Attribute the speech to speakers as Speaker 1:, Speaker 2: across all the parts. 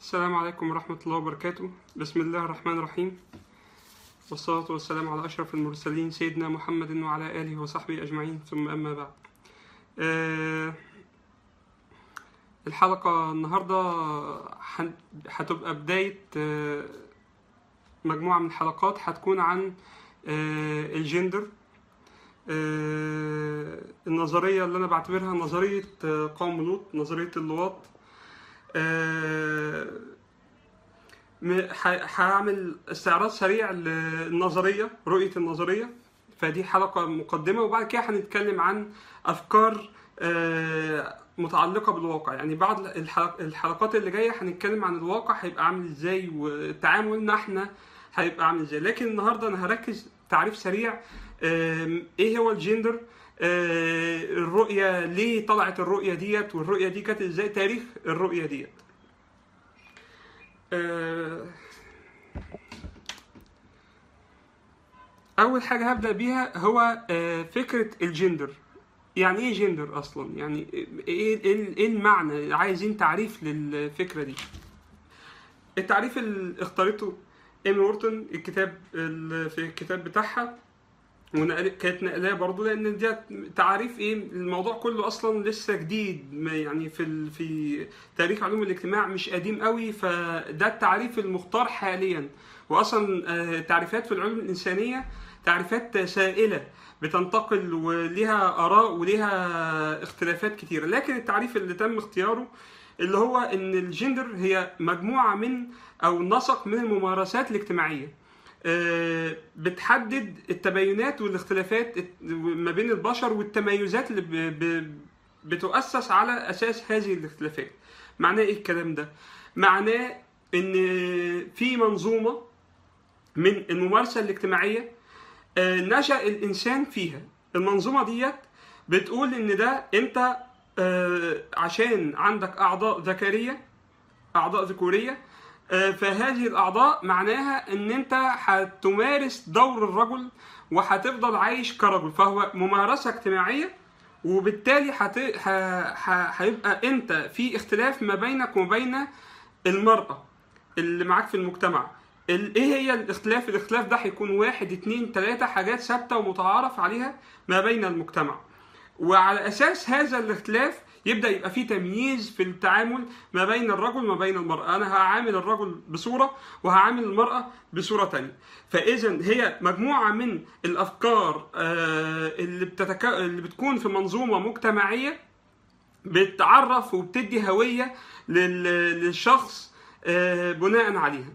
Speaker 1: السلام عليكم ورحمة الله وبركاته بسم الله الرحمن الرحيم والصلاة والسلام على أشرف المرسلين سيدنا محمد وعلى آله وصحبه أجمعين ثم أما بعد آه، الحلقة النهاردة هن- هتبقى بداية آه، مجموعة من الحلقات هتكون عن آه، الجندر آه، النظرية اللي أنا بعتبرها نظرية آه، قوم لوط نظرية اللواط آه، م- ح- هعمل استعراض سريع للنظرية رؤية النظرية فدي حلقة مقدمة وبعد كده هنتكلم عن أفكار آه، متعلقة بالواقع يعني بعض الحلق- الحلقات اللي جاية هنتكلم عن الواقع هيبقى عامل ازاي وتعاملنا احنا هيبقى عامل ازاي لكن النهاردة أنا هركز تعريف سريع آم، ايه هو الجندر آه، الرؤية ليه طلعت الرؤية ديت والرؤية دي كانت ازاي تاريخ الرؤية ديت آه، أول حاجة هبدأ بيها هو آه، فكرة الجندر يعني إيه جندر أصلا؟ يعني إيه إيه إيه المعنى؟ عايزين تعريف للفكرة دي. التعريف اللي اختارته إيمي وورتون الكتاب ال- في الكتاب بتاعها ونقل كانت نقلاه برضو لان دي تعريف ايه الموضوع كله اصلا لسه جديد ما يعني في ال... في تاريخ علوم الاجتماع مش قديم قوي فده التعريف المختار حاليا واصلا آه، تعريفات في العلوم الانسانيه تعريفات سائله بتنتقل وليها اراء وليها اختلافات كتيره لكن التعريف اللي تم اختياره اللي هو ان الجندر هي مجموعه من او نسق من الممارسات الاجتماعيه آه، بتحدد التباينات والاختلافات ما بين البشر والتميزات اللي ب- ب- بتؤسس على اساس هذه الاختلافات معناه ايه الكلام ده معناه ان في منظومه من الممارسه الاجتماعيه آه، نشأ الانسان فيها المنظومه ديت بتقول ان ده انت آه، عشان عندك اعضاء ذكريه اعضاء ذكوريه آه، فهذه الاعضاء معناها ان انت هتمارس دور الرجل وهتفضل عايش كرجل فهو ممارسه اجتماعيه وبالتالي هت... ه... ه... هيبقى انت في اختلاف ما بينك وما بين المراه اللي معاك في المجتمع ال- ايه هي الاختلاف الاختلاف ده هيكون واحد اتنين تلاتة حاجات ثابتة ومتعارف عليها ما بين المجتمع وعلى اساس هذا الاختلاف يبدا يبقى في تمييز في التعامل ما بين الرجل وما بين المراه انا هعامل الرجل بصوره وهعامل المراه بصوره تانية فاذا هي مجموعه من الافكار آه، اللي بتتك... اللي بتكون في منظومه مجتمعيه بتعرف وبتدي هويه لل... للشخص آه، بناء عليها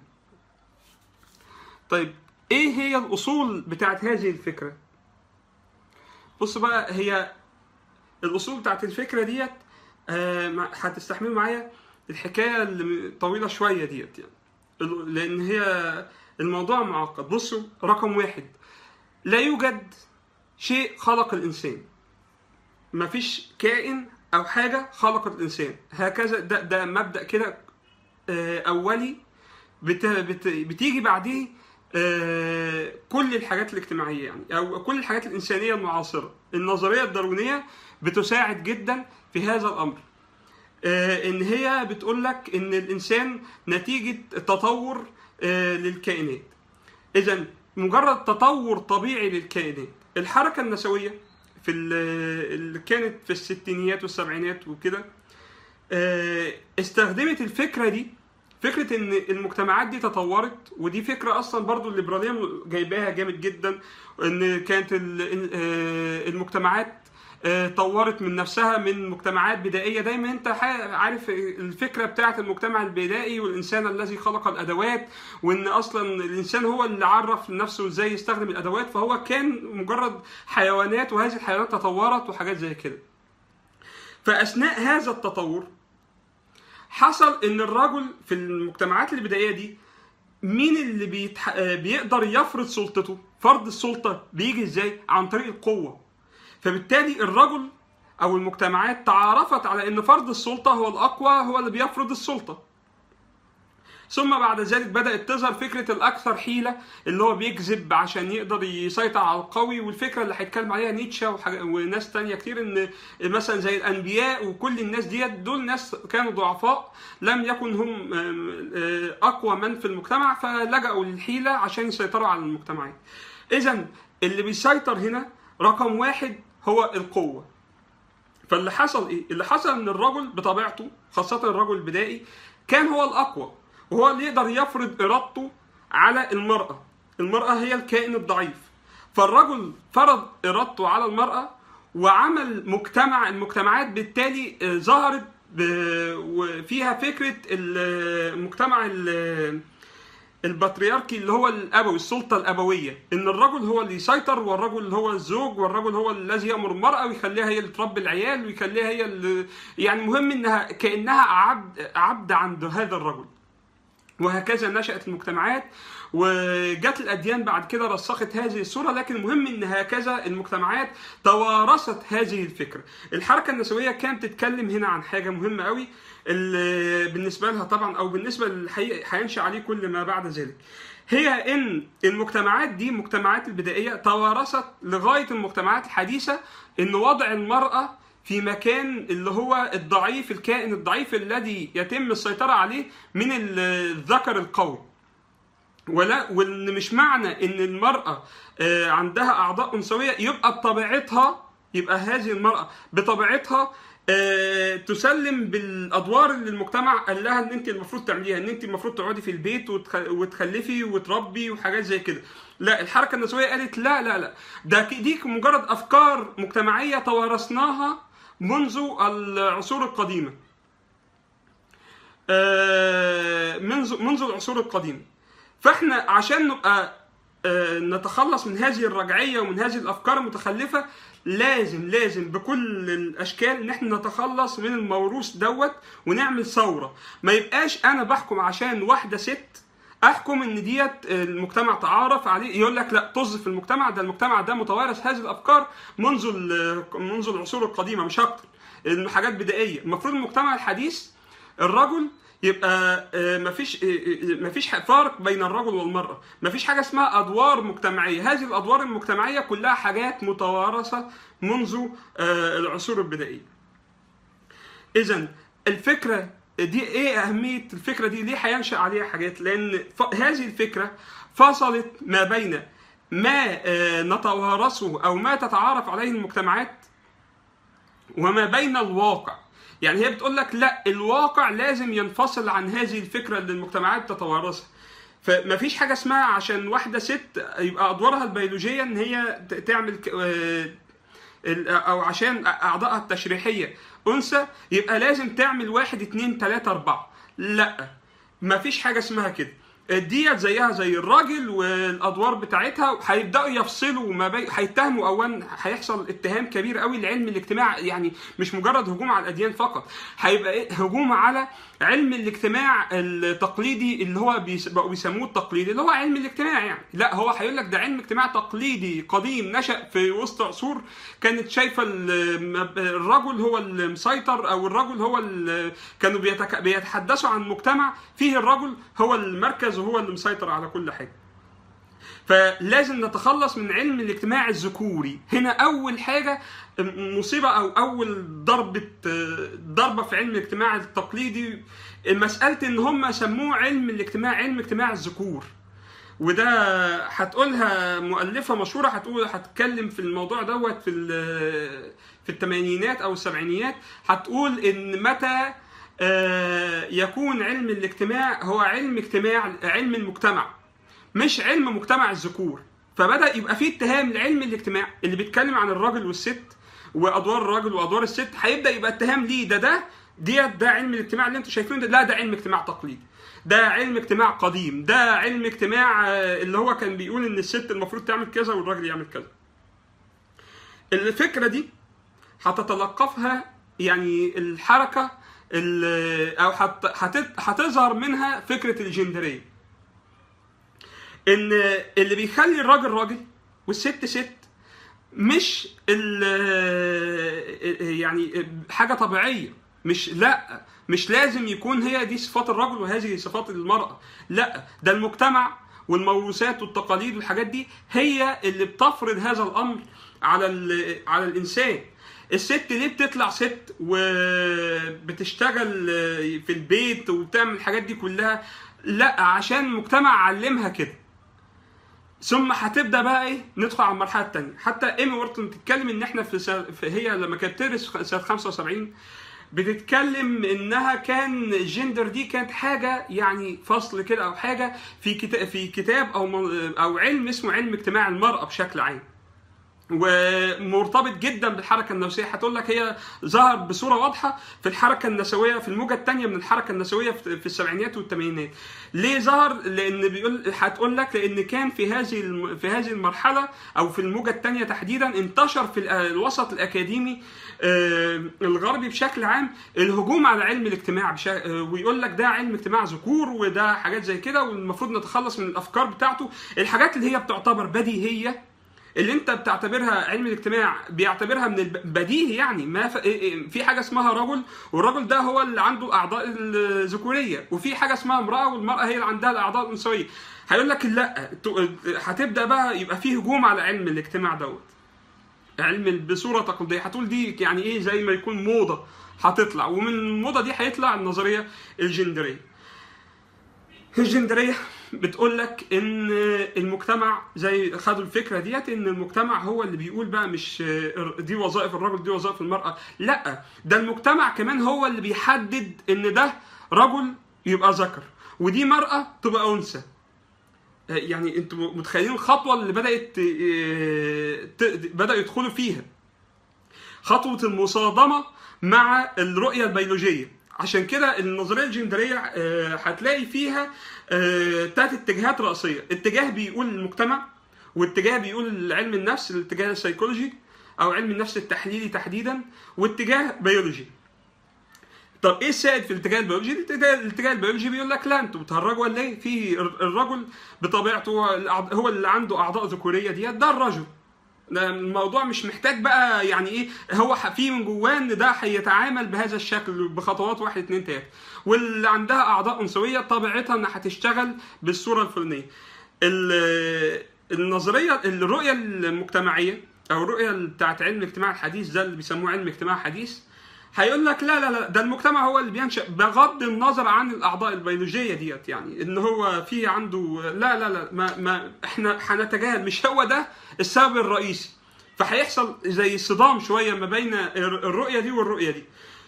Speaker 1: طيب ايه هي الاصول بتاعت هذه الفكره بص بقى هي الاصول بتاعت الفكره ديت آه، مع- هتستحملوا معايا الحكايه اللي طويله شويه ديت يعني ال- لان هي الموضوع معقد بصوا رقم واحد لا يوجد شيء خلق الانسان مفيش كائن او حاجه خلقت الانسان هكذا ده, ده مبدا كده آه، اولي بت بت بتيجي بعديه آه، كل الحاجات الاجتماعيه يعني او كل الحاجات الانسانيه المعاصره النظريه الداروينيه بتساعد جدا في هذا الامر آه، ان هي بتقول لك ان الانسان نتيجه تطور آه، للكائنات اذا مجرد تطور طبيعي للكائنات الحركه النسويه في ال- اللي كانت في الستينيات والسبعينات وكده آه، استخدمت الفكره دي فكره ان المجتمعات دي تطورت ودي فكره اصلا برضو الليبراليه جايباها جامد جدا ان كانت ال- آه، المجتمعات آه، طورت من نفسها من مجتمعات بدائيه دايما انت ح- عارف الفكره بتاعه المجتمع البدائي والانسان الذي خلق الادوات وان اصلا الانسان هو اللي عرف لنفسه ازاي يستخدم الادوات فهو كان مجرد حيوانات وهذه الحيوانات تطورت وحاجات زي كده فاثناء هذا التطور حصل ان الرجل في المجتمعات البدائيه دي مين اللي بيتح... آه، بيقدر يفرض سلطته فرض السلطه بيجي ازاي عن طريق القوه فبالتالي الرجل او المجتمعات تعارفت على ان فرض السلطه هو الاقوى هو اللي بيفرض السلطه ثم بعد ذلك بدات تظهر فكره الاكثر حيله اللي هو بيكذب عشان يقدر يسيطر على القوي والفكره اللي هيتكلم عليها نيتشه وحاجة وناس تانية كتير ان مثلا زي الانبياء وكل الناس ديت دول ناس كانوا ضعفاء لم يكن هم آه، اقوى من في المجتمع فلجأوا للحيله عشان يسيطروا على المجتمعات اذا اللي بيسيطر هنا رقم واحد هو القوه فاللي حصل ايه؟ اللي حصل ان الرجل بطبيعته خاصة الرجل البدائي كان هو الأقوى وهو اللي يقدر يفرض إرادته على المرأة المرأة هي الكائن الضعيف فالرجل فرض إرادته على المرأة وعمل مجتمع المجتمعات بالتالي آه، ظهرت ب- وفيها فكرة المجتمع ال- البطريركي اللي هو الابوي السلطه الابويه ان الرجل هو اللي يسيطر والرجل هو الزوج والرجل هو الذي يامر المراه ويخليها هي اللي تربي العيال ويخليها هي اللي يعني مهم انها كانها عبد عبد عند هذا الرجل وهكذا نشأت المجتمعات وجت الأديان بعد كده رسخت هذه الصورة لكن المهم أن هكذا المجتمعات توارثت هذه الفكرة الحركة النسوية كانت تتكلم هنا عن حاجة مهمة قوي اللي بالنسبة لها طبعا أو بالنسبة اللي هي- هينشأ عليه كل ما بعد ذلك هي ان المجتمعات دي المجتمعات البدائيه توارثت لغايه المجتمعات الحديثه ان وضع المراه في مكان اللي هو الضعيف الكائن الضعيف الذي يتم السيطره عليه من ال- الذكر القوي ولا وان مش معنى ان المراه آه، عندها اعضاء انثويه يبقى بطبيعتها يبقى هذه المراه بطبيعتها آه، تسلم بالادوار اللي المجتمع قال لها ان انت المفروض تعمليها ان انت المفروض تقعدي في البيت وتخ- وتخلفي وتربي وحاجات زي كده لا الحركه النسويه قالت لا لا لا ده ك- دي مجرد افكار مجتمعيه توارثناها منذ العصور القديمه آه، منذ منذ العصور القديمه فاحنا عشان نبقى آه، نتخلص من هذه الرجعيه ومن هذه الافكار المتخلفه لازم لازم بكل الاشكال ان احنا نتخلص من الموروث دوت ونعمل ثوره ما يبقاش انا بحكم عشان واحده ست احكم ان ديت المجتمع تعارف عليه يقول لك لا طز في المجتمع ده المجتمع ده متوارث هذه الافكار منذ ال- منذ العصور القديمه مش اكتر حاجات بدائيه المفروض المجتمع الحديث الرجل يبقى آه، مفيش آه، آه، مفيش ح- فارق بين الرجل والمرأة مفيش حاجة اسمها أدوار مجتمعية هذه الأدوار المجتمعية كلها حاجات متوارثة منذ آه، العصور البدائية إذا الفكرة دي إيه أهمية الفكرة دي ليه هينشأ عليها حاجات لأن ف- هذه الفكرة فصلت ما بين ما آه، نتوارثه أو ما تتعارف عليه المجتمعات وما بين الواقع يعني هي بتقول لك لا الواقع لازم ينفصل عن هذه الفكره اللي المجتمعات تتوارثها فمفيش حاجه اسمها عشان واحده ست يبقى ادوارها البيولوجيه ان هي ت- تعمل ك- آه، ال- او عشان اعضائها التشريحيه انثى يبقى لازم تعمل واحد اتنين تلاته اربعه لا مفيش حاجه اسمها كده ديت زيها زي الراجل والادوار بتاعتها هيبداوا يفصلوا ما بين هيتهموا اولا هيحصل اتهام كبير قوي لعلم الاجتماع يعني مش مجرد هجوم على الاديان فقط هيبقى إيه؟ هجوم على علم الاجتماع التقليدي اللي هو بيس- بقوا بيسموه التقليدي اللي هو علم الاجتماع يعني لا هو هيقول لك ده علم اجتماع تقليدي قديم نشا في وسط عصور كانت شايفه ال- الرجل هو المسيطر او الرجل هو ال- كانوا بيتك- بيتحدثوا عن مجتمع فيه الرجل هو المركز وهو اللي مسيطر على كل حاجه فلازم نتخلص من علم الاجتماع الذكوري هنا اول حاجه مصيبه او اول ضربه ضربه في علم الاجتماع التقليدي مساله ان هم سموه علم الاجتماع علم اجتماع الذكور وده هتقولها مؤلفه مشهوره هتقول هتتكلم في الموضوع دوت في ال- في الثمانينات او السبعينيات هتقول ان متى آه، يكون علم الاجتماع هو علم اجتماع علم المجتمع مش علم مجتمع الذكور فبدا يبقى في اتهام لعلم الاجتماع اللي بيتكلم عن الراجل والست وادوار الراجل وادوار الست هيبدا يبقى اتهام ليه ده ده ديت ده علم الاجتماع اللي انتوا شايفينه ده لا ده علم اجتماع تقليدي ده علم اجتماع قديم ده علم اجتماع آه، اللي هو كان بيقول ان الست المفروض تعمل كذا والراجل يعمل كذا الفكره دي هتتلقفها يعني الحركه ال- او هت- هت- هتظهر منها فكره الجندريه ان اللي بيخلي الراجل راجل والست ست مش ال- يعني حاجه طبيعيه مش لا مش لازم يكون هي دي صفات الرجل وهذه صفات المراه لا ده المجتمع والموروثات والتقاليد والحاجات دي هي اللي بتفرض هذا الامر على ال- على الانسان الست ليه بتطلع ست وبتشتغل في البيت وبتعمل الحاجات دي كلها لا عشان المجتمع علمها كده ثم هتبدا بقى ايه ندخل على المرحله الثانيه حتى ايمي وورتون بتتكلم ان احنا في, سنة في هي لما كانت تدرس سنه 75 بتتكلم انها كان الجندر دي كانت حاجه يعني فصل كده او حاجه في كتاب في كتاب او من- او علم اسمه علم اجتماع المراه بشكل عام ومرتبط جدا بالحركه النسويه هتقول لك هي ظهر بصوره واضحه في الحركه النسويه في الموجه الثانيه من الحركه النسويه في في السبعينات والثمانينات ليه ظهر لان بيقول هتقول لك لان كان في هذه الم- في هذه المرحله او في الموجه الثانيه تحديدا انتشر في الأ- الوسط الاكاديمي آه، الغربي بشكل عام الهجوم على علم الاجتماع بشا... آه، ويقول لك ده علم اجتماع ذكور وده حاجات زي كده والمفروض نتخلص من الافكار بتاعته الحاجات اللي هي بتعتبر بديهيه اللي انت بتعتبرها علم الاجتماع بيعتبرها من البديهي يعني ما ف... في حاجه اسمها رجل والرجل ده هو اللي عنده الاعضاء الذكوريه وفي حاجه اسمها امراه والمراه هي اللي عندها الاعضاء الانثويه هيقول لك لا ت- هتبدا بقى يبقى في هجوم على علم الاجتماع دوت علم بصوره تقليديه هتقول دي يعني ايه زي ما يكون موضه هتطلع ومن الموضه دي هيطلع النظريه الجندريه الجندريه بتقول لك ان المجتمع زي خدوا الفكره ديت ان المجتمع هو اللي بيقول بقى مش دي وظائف الرجل دي وظائف المراه لا ده المجتمع كمان هو اللي بيحدد ان ده رجل يبقى ذكر ودي مراه تبقى انثى يعني انتوا متخيلين الخطوه اللي بدات اه، ت- بداوا يدخلوا فيها خطوه المصادمه مع الرؤيه البيولوجيه عشان كده النظريه الجندريه اه، هتلاقي فيها ثلاث اتجاهات رئيسيه اتجاه بيقول المجتمع واتجاه بيقول علم النفس الاتجاه السيكولوجي او علم النفس التحليلي تحديدا واتجاه بيولوجي طب ايه السائد في الاتجاه البيولوجي؟ الاتجاه, الاتجاه البيولوجي بيقول لك لا انتوا بتهرجوا ولا ايه؟ في الرجل بطبيعته الأعض- هو اللي عنده اعضاء ذكوريه ديت ده الرجل. ده الموضوع مش محتاج بقى يعني ايه هو ح- في من جواه ان ده هيتعامل بهذا الشكل بخطوات واحد اتنين تلاته واللي عندها اعضاء انثويه طبيعتها انها هتشتغل بالصوره الفلانيه. ال- النظريه الرؤيه المجتمعيه او الرؤيه بتاعت علم الاجتماع الحديث ده اللي بيسموه علم اجتماع حديث هيقول لك لا لا لا ده المجتمع هو اللي بينشأ بغض النظر عن الاعضاء البيولوجيه ديت يعني ان هو في عنده لا لا لا ما, ما احنا هنتجاهل مش هو ده السبب الرئيسي فهيحصل زي صدام شويه ما بين الرؤيه دي والرؤيه دي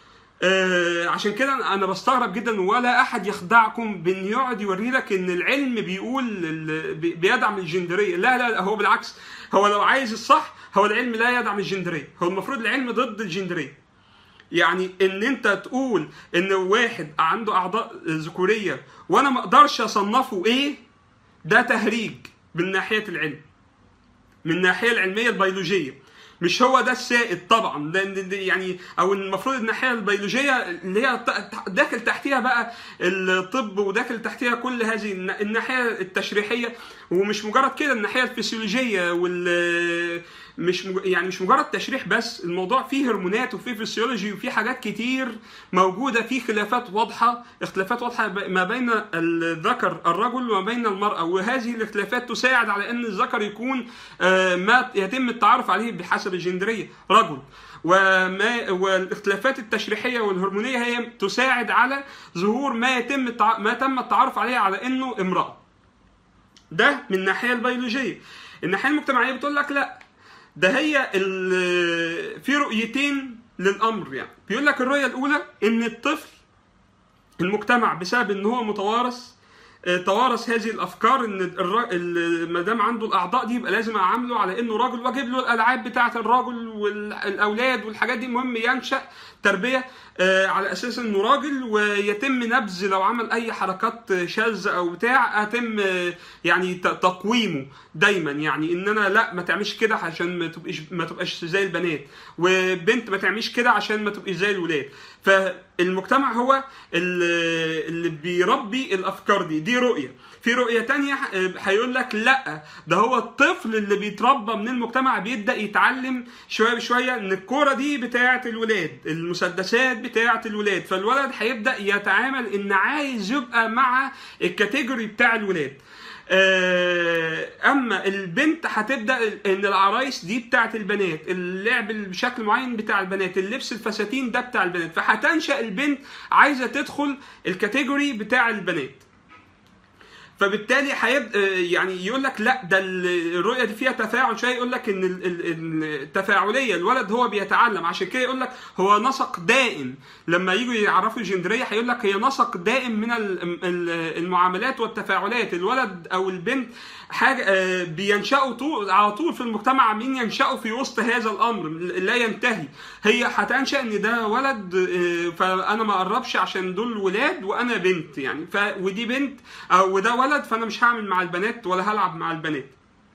Speaker 1: آه عشان كده انا بستغرب جدا ولا احد يخدعكم بان يقعد يوري لك ان العلم بيقول ال- بي- بيدعم الجندريه لا لا لا هو بالعكس هو لو عايز الصح هو العلم لا يدعم الجندريه هو المفروض العلم ضد الجندريه يعني ان انت تقول ان واحد عنده اعضاء ذكوريه وانا ما اقدرش اصنفه ايه ده تهريج من ناحيه العلم من الناحيه العلميه البيولوجيه مش هو ده السائد طبعا لان دي- يعني او المفروض الناحيه البيولوجيه اللي هي ت- داخل تحتها بقى الطب وداخل تحتها كل هذه الن- الناحيه التشريحيه ومش مجرد كده الناحيه الفسيولوجيه وال مش مج... يعني مش مجرد تشريح بس الموضوع فيه هرمونات وفيه فسيولوجي وفيه حاجات كتير موجوده فيه خلافات واضحه اختلافات واضحه ب- ما بين الذكر الرجل وما بين المراه وهذه الاختلافات تساعد على ان الذكر يكون آه، ما يتم التعرف عليه بحسب الجندريه رجل وما والاختلافات التشريحيه والهرمونيه هي تساعد على ظهور ما يتم التع... ما تم التعرف عليه على انه امراه ده من الناحيه البيولوجيه الناحيه المجتمعيه بتقول لك لا ده هي ال- في رؤيتين للامر يعني بيقول لك الرؤيه الاولى ان الطفل المجتمع بسبب ان هو متوارث آه، توارث هذه الافكار ان الر- ال- ما دام عنده الاعضاء دي يبقى لازم اعامله على انه راجل واجيب له الالعاب بتاعه الراجل والاولاد والحاجات دي مهم ينشا تربيه آه، على اساس انه راجل ويتم نبذ لو عمل اي حركات شاذه او بتاع اتم آه، يعني ت- تقويمه دايما يعني ان انا لا ما تعملش كده عشان ما تبقاش ما تبقاش زي البنات وبنت ما تعملش كده عشان ما تبقيش زي الولاد فالمجتمع هو اللي اللي بيربي الافكار دي دي رؤيه في رؤيه تانية آه، هيقول لك لا ده هو الطفل اللي بيتربى من المجتمع بيبدا يتعلم شويه بشويه ان الكوره دي بتاعه الولاد المسدسات بتاعه الولاد فالولد هيبدا يتعامل ان عايز يبقى مع الكاتيجوري بتاع الولاد آه، اما البنت هتبدا ان العرايس دي بتاعت البنات اللعب بشكل معين بتاع البنات اللبس الفساتين ده بتاع البنات فهتنشا البنت عايزه تدخل الكاتيجوري بتاع البنات فبالتالي هيبقى يعني يقول لك لا ده الرؤيه دي فيها تفاعل شويه يقول لك ان ال- ال- ال- التفاعليه الولد هو بيتعلم عشان كده يقول لك هو نسق دائم لما يجوا يعرفوا الجندريه هيقول لك هي نسق دائم من ال- ال- المعاملات والتفاعلات الولد او البنت حاجه آه، بينشأوا طول على طول في المجتمع عاملين ينشأوا في وسط هذا الامر لا ينتهي هي هتنشأ ان ده ولد آه، فانا ما اقربش عشان دول ولاد وانا بنت يعني ف ودي بنت او وده ولد فانا مش هعمل مع البنات ولا هلعب مع البنات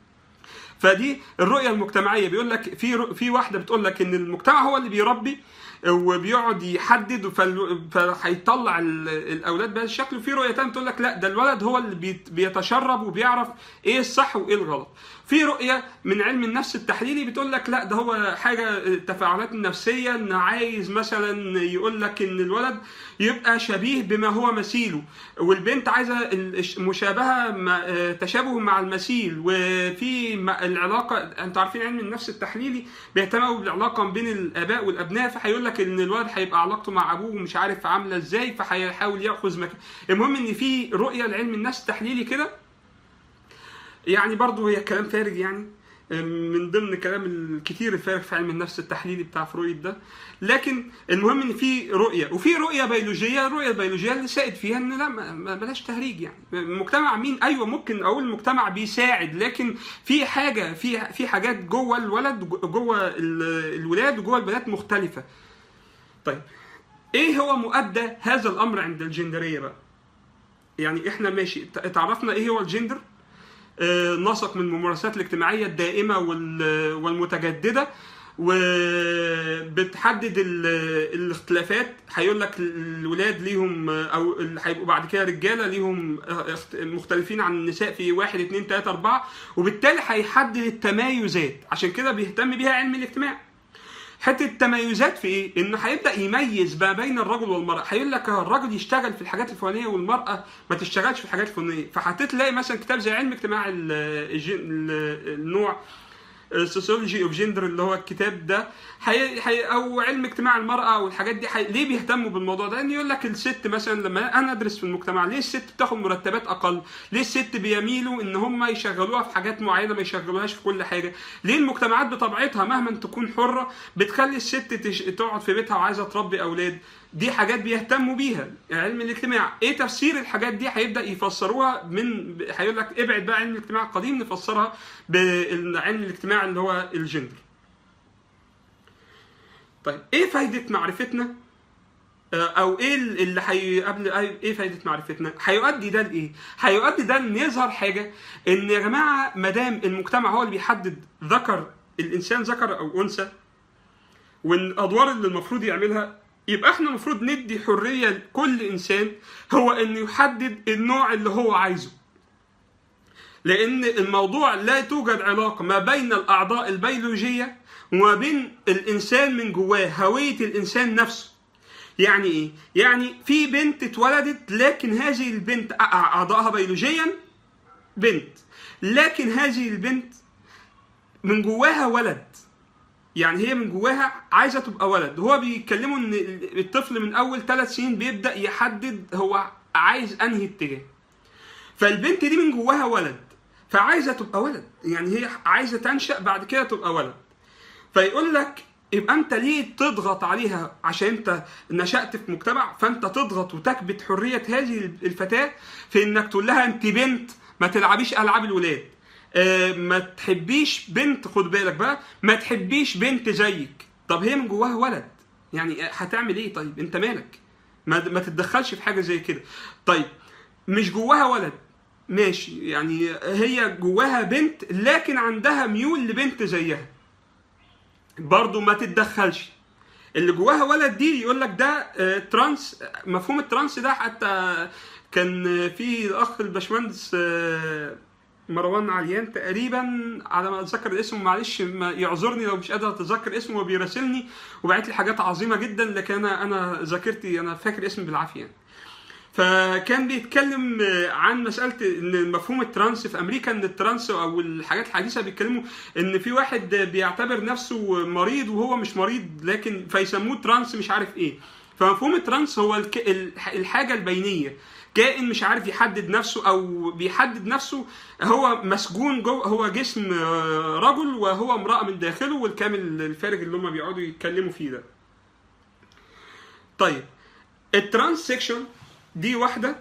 Speaker 1: فدي الرؤيه المجتمعيه بيقول لك في رؤ- في واحده بتقول لك ان المجتمع هو اللي بيربي وبيقعد يحدد فال- فهيطلع ال- الاولاد بهذا الشكل وفي رؤيه تانية بتقول لك لا ده الولد هو اللي بيت- بيتشرب وبيعرف ايه الصح وايه الغلط في رؤيه من علم النفس التحليلي بتقول لك لا ده هو حاجه التفاعلات النفسيه ان عايز مثلا يقول لك ان الولد يبقى شبيه بما هو مثيله والبنت عايزه الش- مشابهه مع آه، تشابه مع المثيل وفي م- العلاقه انتوا عارفين علم النفس التحليلي بيهتموا بالعلاقه بين الاباء والابناء فهيقول لك ان الولد هيبقى علاقته مع ابوه مش عارف عامله ازاي فهيحاول ياخذ مكان المهم ان في رؤيه لعلم النفس التحليلي كده يعني برضه هي كلام فارغ يعني من ضمن كلام الكتير الفارغ في علم النفس التحليلي بتاع فرويد ده لكن المهم ان في رؤيه وفي رؤيه بيولوجيه الرؤيه البيولوجيه اللي سائد فيها ان لا ما- ما بلاش تهريج يعني المجتمع مين ايوه ممكن اقول المجتمع بيساعد لكن في حاجه في في حاجات جوه الولد جوه ال- الولاد وجوه البنات مختلفه طيب ايه هو مؤدى هذا الامر عند الجندريه بقى يعني احنا ماشي اتعرفنا ايه هو الجندر آه، نسق من الممارسات الاجتماعيه الدائمه وال- والمتجدده وبتحدد ال- الاختلافات هيقول لك الولاد ليهم او اللي هيبقوا بعد كده رجاله ليهم اخت- مختلفين عن النساء في واحد اتنين تلاته اربعه وبالتالي هيحدد التمايزات عشان كده بيهتم بيها علم الاجتماع حته التميزات في ايه؟ انه هيبدا يميز ما بين الرجل والمراه، هيقول لك الراجل يشتغل في الحاجات الفلانيه والمراه ما تشتغلش في الحاجات الفلانيه، فهتلاقي مثلا كتاب زي علم اجتماع ال- الج- ال- النوع سوسيولوجي اوف جندر اللي هو الكتاب ده حي... حي... او علم اجتماع المراه او الحاجات دي حي... ليه بيهتموا بالموضوع ده؟ ان يقول لك الست مثلا لما انا ادرس في المجتمع ليه الست بتاخد مرتبات اقل؟ ليه الست بيميلوا ان هم يشغلوها في حاجات معينه ما يشغلوهاش في كل حاجه؟ ليه المجتمعات بطبيعتها مهما تكون حره بتخلي الست تش... تقعد في بيتها وعايزه تربي اولاد؟ دي حاجات بيهتموا بيها علم الاجتماع ايه تفسير الحاجات دي هيبدا يفسروها من هيقول لك ابعد بقى علم الاجتماع القديم نفسرها بعلم الاجتماع اللي هو الجندر طيب ايه فايده معرفتنا آه، او ايه اللي حي... قبل ايه فايده معرفتنا هيؤدي ده لايه هيؤدي ده ان يظهر حاجه ان يا جماعه ما دام المجتمع هو اللي بيحدد ذكر الانسان ذكر او انثى والادوار اللي المفروض يعملها يبقى احنا المفروض ندي حريه لكل انسان هو انه يحدد النوع اللي هو عايزه لان الموضوع لا توجد علاقه ما بين الاعضاء البيولوجيه وما بين الانسان من جواه هويه الانسان نفسه يعني ايه يعني في بنت اتولدت لكن هذه البنت أع- اعضائها بيولوجيا بنت لكن هذه البنت من جواها ولد يعني هي من جواها عايزه تبقى ولد هو بيتكلموا ان الطفل من اول ثلاث سنين بيبدا يحدد هو عايز انهي اتجاه فالبنت دي من جواها ولد فعايزه تبقى ولد يعني هي عايزه تنشا بعد كده تبقى ولد فيقول لك يبقى انت ليه تضغط عليها عشان انت نشأت في مجتمع فانت تضغط وتكبت حرية هذه الفتاة في انك تقول لها انت بنت ما تلعبيش العاب الولاد آه، ما تحبيش بنت خد بالك بقى ما تحبيش بنت زيك طب هي من جواها ولد يعني هتعمل ايه طيب انت مالك ما ما تتدخلش في حاجه زي كده طيب مش جواها ولد ماشي يعني هي جواها بنت لكن عندها ميول لبنت زيها برضو ما تتدخلش اللي جواها ولد دي يقول لك ده آه، ترانس مفهوم الترانس ده حتى كان في الاخ الباشمهندس آه، مروان عليان تقريبا على ما اتذكر الاسم معلش ما يعذرني لو مش قادر اتذكر اسمه وبيراسلني وبعت لي حاجات عظيمه جدا لكن انا انا ذاكرتي انا فاكر اسم بالعافيه يعني. فكان بيتكلم عن مساله ان مفهوم الترانس في امريكا ان الترانس او الحاجات الحديثه بيتكلموا ان في واحد بيعتبر نفسه مريض وهو مش مريض لكن فيسموه ترانس مش عارف ايه فمفهوم الترانس هو الك... الحاجه البينيه كائن مش عارف يحدد نفسه او بيحدد نفسه هو مسجون جوه هو جسم رجل وهو امراه من داخله والكامل الفارغ اللي هم بيقعدوا يتكلموا فيه ده. طيب الترانس سيكشن دي واحده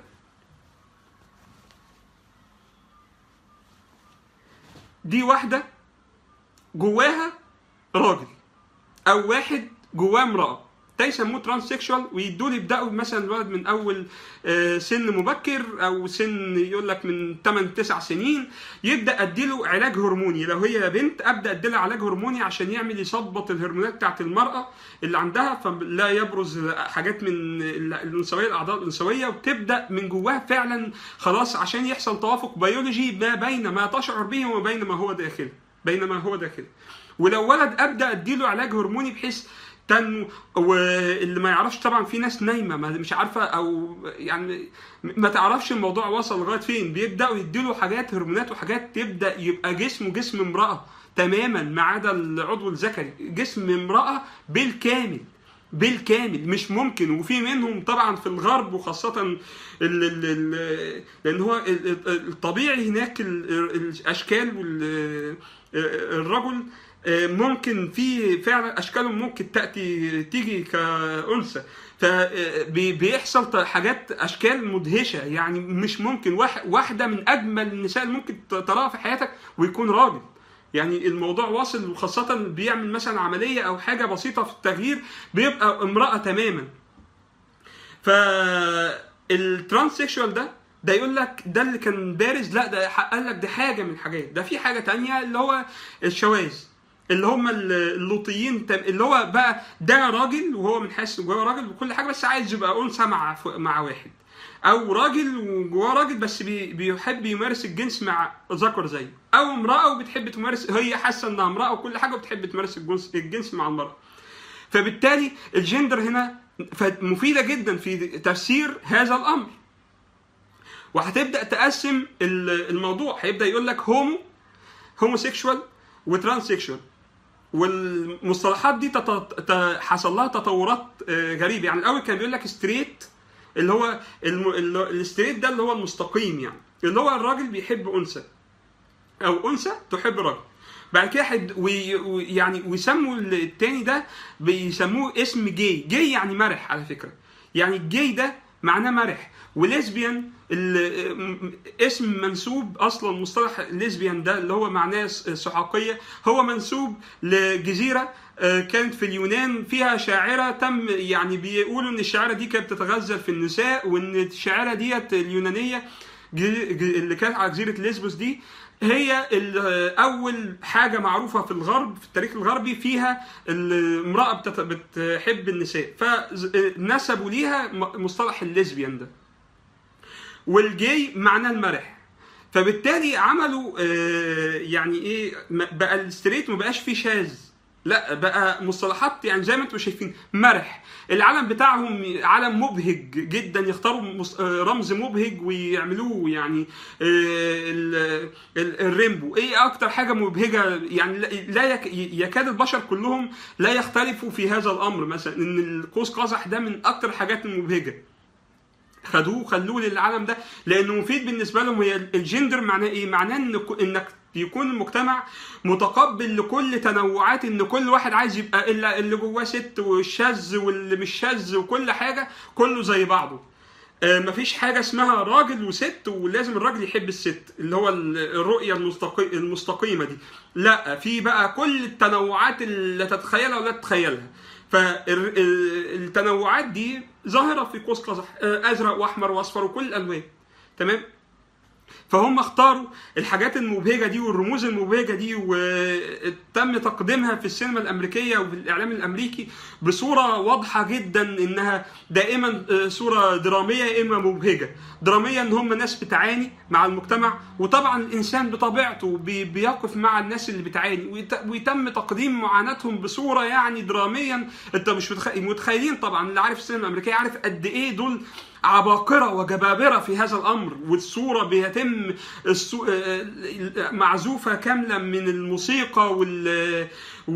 Speaker 1: دي واحده جواها راجل او واحد جواه امراه ده يسموه ترانس سيكشوال ويدول يبداوا مثلا الولد من اول سن مبكر او سن يقول لك من 8 9 سنين يبدا اديله علاج هرموني لو هي بنت ابدا اديلها علاج هرموني عشان يعمل يظبط الهرمونات بتاعت المراه اللي عندها فلا يبرز حاجات من الانثويه الاعضاء الانثويه وتبدا من جواها فعلا خلاص عشان يحصل توافق بيولوجي ما بين ما تشعر به وما بين ما هو داخل بين ما هو داخل ولو ولد ابدا اديله علاج هرموني بحيث تنمو واللي ما يعرفش طبعا في ناس نايمه مش عارفه او يعني ما تعرفش الموضوع وصل لغايه فين بيبداوا يديله حاجات هرمونات وحاجات تبدا يبقى جسمه جسم امراه تماما ما عدا العضو الذكري جسم امراه بالكامل بالكامل مش ممكن وفي منهم طبعا في الغرب وخاصة ال ال ال لأن هو الطبيعي هناك الأشكال الرجل ممكن في فعلا اشكالهم ممكن تاتي تيجي كانثى فبيحصل حاجات اشكال مدهشه يعني مش ممكن واحده من اجمل النساء اللي ممكن تراها في حياتك ويكون راجل يعني الموضوع واصل وخاصة بيعمل مثلا عملية أو حاجة بسيطة في التغيير بيبقى امرأة تماما. فالترانسكشوال ده ده يقول لك ده اللي كان بارز لا ده قال لك ده حاجة من الحاجات ده في حاجة تانية اللي هو الشواذ اللي هم اللوطيين اللي هو بقى ده راجل وهو من حيث جواه راجل وكل حاجه بس عايز يبقى انثى مع مع واحد او راجل وجواه راجل بس بي بيحب يمارس الجنس مع ذكر زيه او امراه وبتحب تمارس هي حاسه انها امراه وكل حاجه وبتحب تمارس الجنس الجنس مع المراه فبالتالي الجندر هنا مفيده جدا في تفسير هذا الامر وهتبدا تقسم الموضوع هيبدا يقول لك هومو هوموسيكشوال وترانسيكشوال والمصطلحات دي تط... حصل لها تطورات غريبه يعني الاول كان بيقول لك ستريت اللي هو الم... الستريت ده اللي هو المستقيم يعني اللي هو الراجل بيحب انثى او انثى تحب راجل بعد كده حد وي... يعني ويسموا التاني ده بيسموه اسم جاي جاي يعني مرح على فكره يعني الجاي ده معناه مرح وليزبيان اسم منسوب اصلا مصطلح ليزبيان ده اللي هو معناه سحاقيه هو منسوب لجزيره كانت في اليونان فيها شاعره تم يعني بيقولوا ان الشاعره دي كانت بتتغزل في النساء وان الشاعره ديت اليونانيه اللي كانت على جزيره ليزبوس دي هي اول حاجه معروفه في الغرب في التاريخ الغربي فيها المراه بتحب النساء فنسبوا ليها مصطلح الليزبيان ده والجاي معناه المرح فبالتالي عملوا يعني ايه بقى الستريت ما بقاش فيه شاذ لا بقى مصطلحات يعني زي ما انتم شايفين مرح العلم بتاعهم علم مبهج جدا يختاروا رمز مبهج ويعملوه يعني الريمبو ايه اكتر حاجه مبهجه يعني لا يكاد البشر كلهم لا يختلفوا في هذا الامر مثلا ان القوس قزح ده من اكتر الحاجات المبهجه خدوه خلوه للعالم ده لانه مفيد بالنسبه لهم هي الجندر معناه ايه؟ معناه ان انك يكون المجتمع متقبل لكل تنوعات ان كل واحد عايز يبقى الا اللي جواه ست والشاذ واللي مش شاذ وكل حاجه كله زي بعضه. آه مفيش حاجه اسمها راجل وست ولازم الراجل يحب الست اللي هو الرؤيه المستقيمه دي. لا في بقى كل التنوعات اللي تتخيلها ولا تتخيلها. فالتنوعات دي ظاهره في قوس قزح ازرق واحمر واصفر وكل الالوان تمام فهم اختاروا الحاجات المبهجه دي والرموز المبهجه دي وتم تقديمها في السينما الامريكيه وفي الاعلام الامريكي بصوره واضحه جدا انها دائما صوره دراميه يا اما مبهجه دراميه ان هم ناس بتعاني مع المجتمع وطبعا الانسان بطبيعته بي- بيقف مع الناس اللي بتعاني ويت- ويتم تقديم معاناتهم بصوره يعني دراميا انت مش متخ- متخيلين طبعا اللي عارف السينما الامريكيه عارف قد ايه دول عباقرة وجبابرة في هذا الأمر والصورة بيتم السو... آه، معزوفة كاملة من الموسيقى وال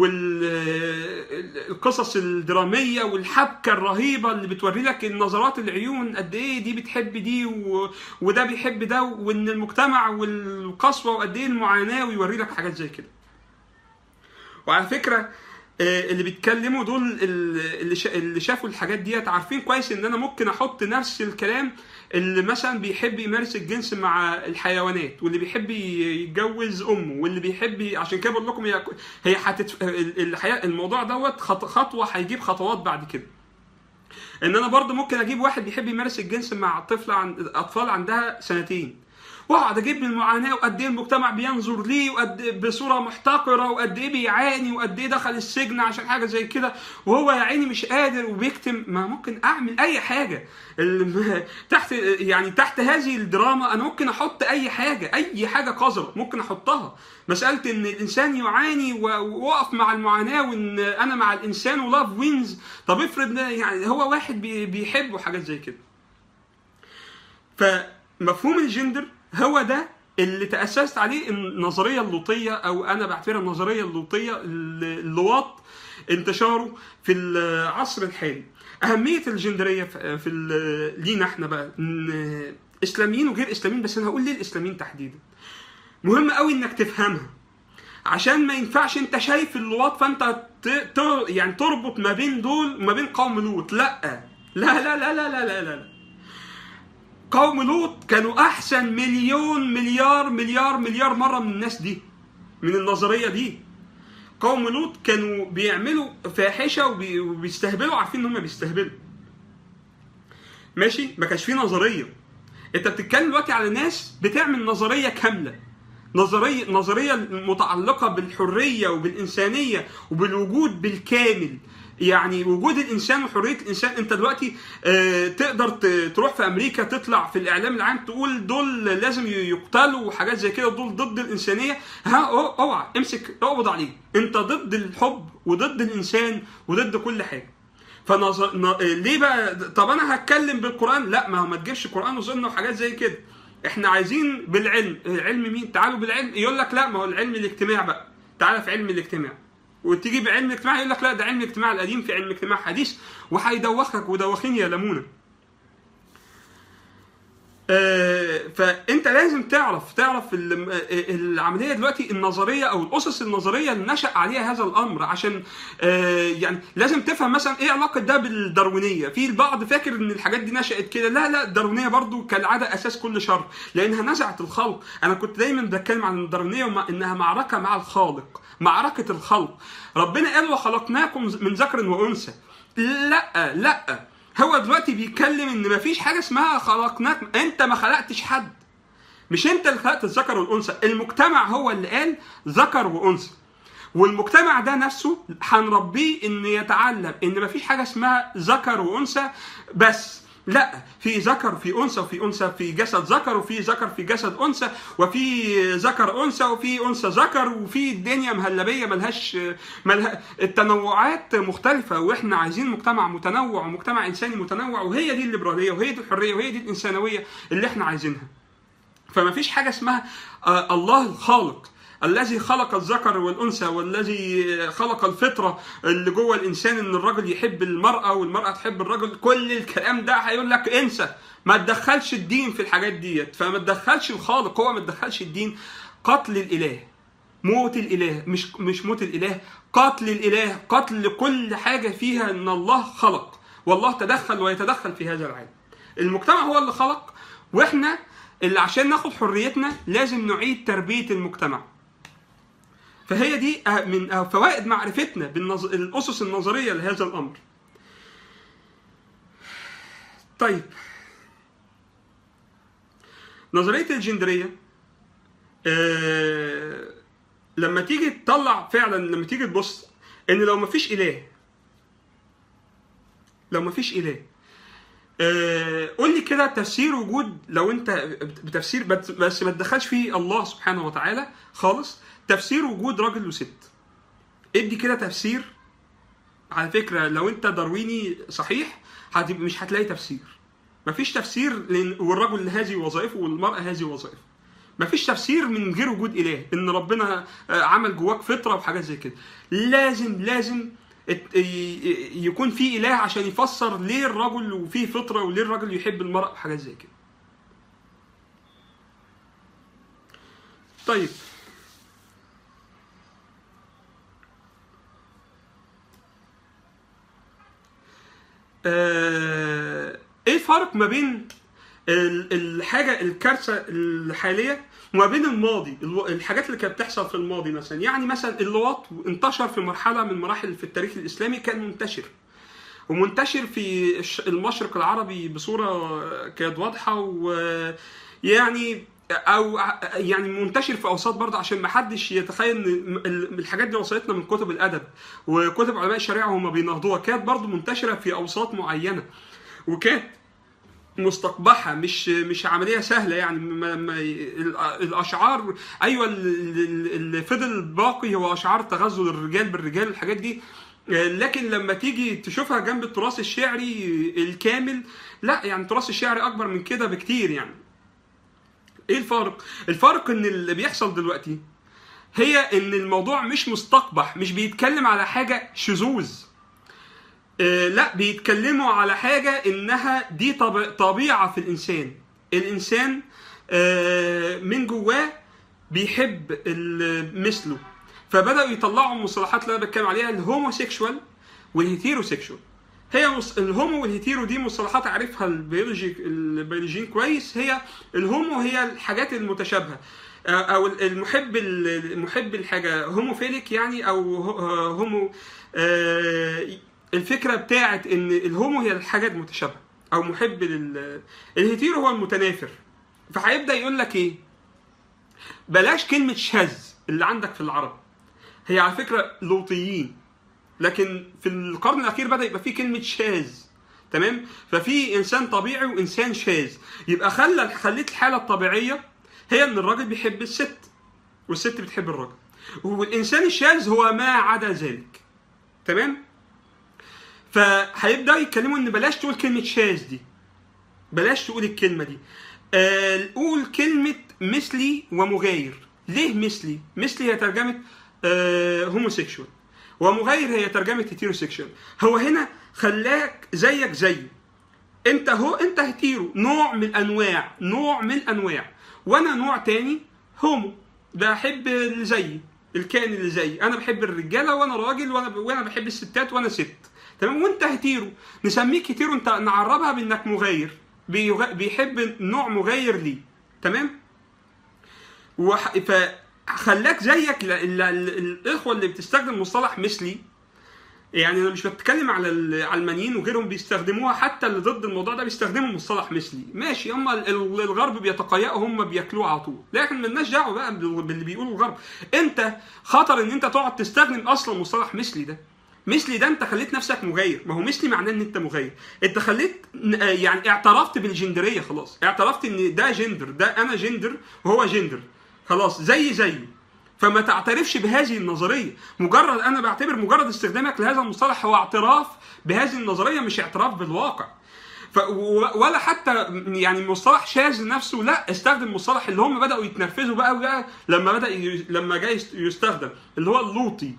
Speaker 1: والقصص الدرامية والحبكة الرهيبة اللي بتوري لك النظرات العيون قد ايه دي بتحب دي و... وده بيحب ده وان المجتمع والقسوة وقد ايه المعاناة ويوري لك حاجات زي كده وعلى فكره آه، اللي بيتكلموا دول ال- اللي شا- اللي شافوا الحاجات ديت عارفين كويس ان انا ممكن احط نفس الكلام اللي مثلا بيحب يمارس الجنس مع الحيوانات واللي بيحب ي- يتجوز امه واللي بيحب ي- عشان كده بقول لكم هي هي هتت... ال- الحياه الموضوع دوت خط... خطوه هيجيب خطوات بعد كده ان انا برضه ممكن اجيب واحد بيحب يمارس الجنس مع طفل عن اطفال عندها سنتين واقعد اجيب من المعاناه وقد ايه المجتمع بينظر ليه وقد بصوره محتقره وقد ايه بيعاني وقد ايه دخل السجن عشان حاجه زي كده وهو يا عيني مش قادر وبيكتم ما ممكن اعمل اي حاجه الم- تحت يعني تحت هذه الدراما انا ممكن احط اي حاجه اي حاجه قذره ممكن احطها مساله ان الانسان يعاني و- واقف مع المعاناه وان انا مع الانسان ولاف وينز طب افرض ده يعني هو واحد بي- بيحبه حاجات زي كده فمفهوم الجندر هو ده اللي تأسست عليه النظرية اللوطية أو أنا بعتبرها النظرية اللوطية اللواط انتشاره في العصر الحالي أهمية الجندرية في في ال- لينا احنا بقى إن إسلاميين وغير إسلاميين بس أنا هقول ليه الإسلاميين تحديدا مهم قوي إنك تفهمها عشان ما ينفعش انت شايف اللواط فانت ت... ت... يعني تربط ما بين دول وما بين قوم لوط لا لا لا لا لا لا لا, لا. قوم لوط كانوا احسن مليون مليار مليار مليار مره من الناس دي من النظريه دي قوم لوط كانوا بيعملوا فاحشه وبي... وبيستهبلوا عارفين ان هم بيستهبلوا ماشي ما كانش في نظريه انت بتتكلم دلوقتي على ناس بتعمل نظريه كامله نظريه نظريه متعلقه بالحريه وبالانسانيه وبالوجود بالكامل يعني وجود الانسان وحريه الانسان انت دلوقتي آه، تقدر ت- تروح في امريكا تطلع في الاعلام العام تقول دول لازم يقتلوا وحاجات زي كده دول ضد الانسانيه ها أو- اوعى امسك اقبض عليه انت ضد الحب وضد الانسان وضد كل حاجه فنظر ن... ليه بقى طب انا هتكلم بالقران لا ما هو ما تجيبش قران وسنه وحاجات زي كده احنا عايزين بالعلم علم مين تعالوا بالعلم يقول لك لا ما هو العلم الاجتماع بقى تعالى في علم الاجتماع وتيجي بعلم الاجتماع يقول لك لا ده علم الاجتماع القديم في علم الاجتماع حديث وهيدوخك ودوخين يلمونه آه، فانت لازم تعرف تعرف ال- آه، العمليه دلوقتي النظريه او الاسس النظريه اللي نشا عليها هذا الامر عشان آه، يعني لازم تفهم مثلا ايه علاقه ده بالداروينيه في البعض فاكر ان الحاجات دي نشات كده لا لا الداروينيه برضو كالعاده اساس كل شر لانها نزعت الخلق انا كنت دايما بتكلم عن الداروينيه وما انها معركه مع الخالق معركه الخلق ربنا قال وخلقناكم من ذكر وانثى لا لا هو دلوقتي بيتكلم ان مفيش حاجه اسمها خلقناك انت ما خلقتش حد مش انت اللي خلقت الذكر والانثى المجتمع هو اللي قال ذكر وانثى والمجتمع ده نفسه هنربيه ان يتعلم ان مفيش حاجه اسمها ذكر وانثى بس لا في ذكر في انثى وفي انثى في جسد ذكر وفي ذكر في جسد انثى وفي ذكر انثى وفي انثى ذكر وفي الدنيا مهلبيه ملهاش ملها التنوعات مختلفه واحنا عايزين مجتمع متنوع ومجتمع انساني متنوع وهي دي الليبراليه وهي دي الحريه وهي دي الانسانويه اللي احنا عايزينها فما فيش حاجه اسمها آه، الله الخالق الذي خلق الذكر والانثى والذي خلق الفطره اللي جوه الانسان ان الرجل يحب المراه والمراه تحب الرجل كل الكلام ده هيقول لك انسى ما تدخلش الدين في الحاجات ديت فما تدخلش الخالق هو ما تدخلش الدين قتل الاله موت الاله مش مش موت الاله قتل الاله قتل كل حاجه فيها ان الله خلق والله تدخل ويتدخل في هذا العالم المجتمع هو اللي خلق واحنا اللي عشان ناخد حريتنا لازم نعيد تربيه المجتمع فهي دي أه- من أه- فوائد معرفتنا بالاسس النظريه لهذا الامر طيب نظريه الجندريه آه لما تيجي تطلع فعلا لما تيجي تبص ان لو مفيش اله لو مفيش اله آه قول لي كده تفسير وجود لو انت بتفسير بس بس ما تدخلش فيه الله سبحانه وتعالى خالص تفسير وجود راجل وست ادي كده تفسير على فكره لو انت دارويني صحيح هتبقى مش هتلاقي تفسير مفيش تفسير لان والرجل هذه وظائفه والمراه هذه وظائفه مفيش تفسير من غير وجود اله ان ربنا آه، عمل جواك فطره وحاجات زي كده لازم لازم ات- ي- يكون في اله عشان يفسر ليه الرجل وفيه فطره وليه الرجل يحب المراه وحاجات زي كده طيب آه، ايه الفرق ما بين ال- الحاجه الكارثه الحاليه وما بين الماضي الو- الحاجات اللي كانت بتحصل في الماضي مثلا يعني مثلا اللواط انتشر في مرحله من مراحل في التاريخ الاسلامي كان منتشر ومنتشر في الش- المشرق العربي بصوره كانت واضحه ويعني او ع- يعني منتشر في اوساط برضه عشان ما حدش يتخيل ان ال- الحاجات دي وصلتنا من كتب الادب وكتب علماء الشريعه هم بيناقضوها كانت برضه منتشره في اوساط معينه وكانت مستقبحه مش مش عمليه سهله يعني ما ما ال- الاشعار ايوه ال- ال- اللي فضل باقي هو اشعار تغزل الرجال بالرجال الحاجات دي لكن لما تيجي تشوفها جنب التراث الشعري الكامل لا يعني التراث الشعري اكبر من كده بكتير يعني ايه الفارق الفارق ان اللي بيحصل دلوقتي هي ان الموضوع مش مستقبح مش بيتكلم على حاجه شذوذ آه، لا بيتكلموا على حاجة إنها دي طب- طبيعة في الإنسان الإنسان آه، من جواه بيحب ال- مثله فبدأوا يطلعوا المصطلحات اللي أنا بتكلم عليها الهوموسيكشوال والهيتيروسيكشوال هي مص... الهومو والهيتيرو دي مصطلحات عارفها البيولوجي البيولوجيين كويس هي الهومو هي الحاجات المتشابهه آه، او المحب المحب الحاجه هوموفيليك يعني او هو- هومو آه، الفكره بتاعت ان الهومو هي الحاجات المتشابهه او محب لل الهيتيرو هو المتنافر فهيبدا يقول لك ايه بلاش كلمه شاذ اللي عندك في العرب هي على فكره لوطيين لكن في القرن الاخير بدا يبقى في كلمه شاذ تمام ففي انسان طبيعي وانسان شاذ يبقى خلى خليت الحاله الطبيعيه هي ان الراجل بيحب الست والست بتحب الراجل والانسان الشاذ هو ما عدا ذلك تمام فهيبدا يتكلموا ان بلاش تقول كلمه شاذ دي بلاش تقول الكلمه دي آه قول كلمه مثلي ومغاير ليه مثلي مثلي هي ترجمه آه هوموسيكشوال ومغاير هي ترجمه هيتيروسيكشوال هو هنا خلاك زيك زيه انت هو انت هيتيرو نوع من انواع نوع من انواع وانا نوع تاني هومو بحب اللي زيي الكائن اللي زيي انا بحب الرجاله وانا راجل وانا وانا بحب الستات وانا ست تمام وانت هيتيرو نسميك هيتيرو انت نعربها بانك مغاير بيغ... بيحب نوع مغاير ليه تمام وح... فخلاك زيك ال... ال... ال... الاخوه اللي بتستخدم مصطلح مثلي يعني انا مش بتكلم على العلمانيين وغيرهم بيستخدموها حتى اللي ضد الموضوع ده بيستخدموا مصطلح مثلي ماشي هم ال- ال- الغرب بيتقيأوا هم بياكلوه على طول لكن ملناش دعوه بقى بال- باللي بيقوله الغرب انت خطر ان انت تقعد تستخدم اصلا مصطلح مثلي ده مثلي ده انت خليت نفسك مغاير ما هو مثلي معناه ان انت مغاير انت خليت ن- آه يعني اعترفت بالجندريه خلاص اعترفت ان ده جندر ده انا جندر وهو جندر خلاص زي زيه فما تعترفش بهذه النظريه مجرد انا بعتبر مجرد استخدامك لهذا المصطلح هو اعتراف بهذه النظريه مش اعتراف بالواقع ف و- ولا حتى يعني مصطلح شاذ نفسه لا استخدم مصطلح اللي هم بداوا يتنرفزوا بقى بقى لما بدا ي- لما جاي يست- يستخدم اللي هو اللوطي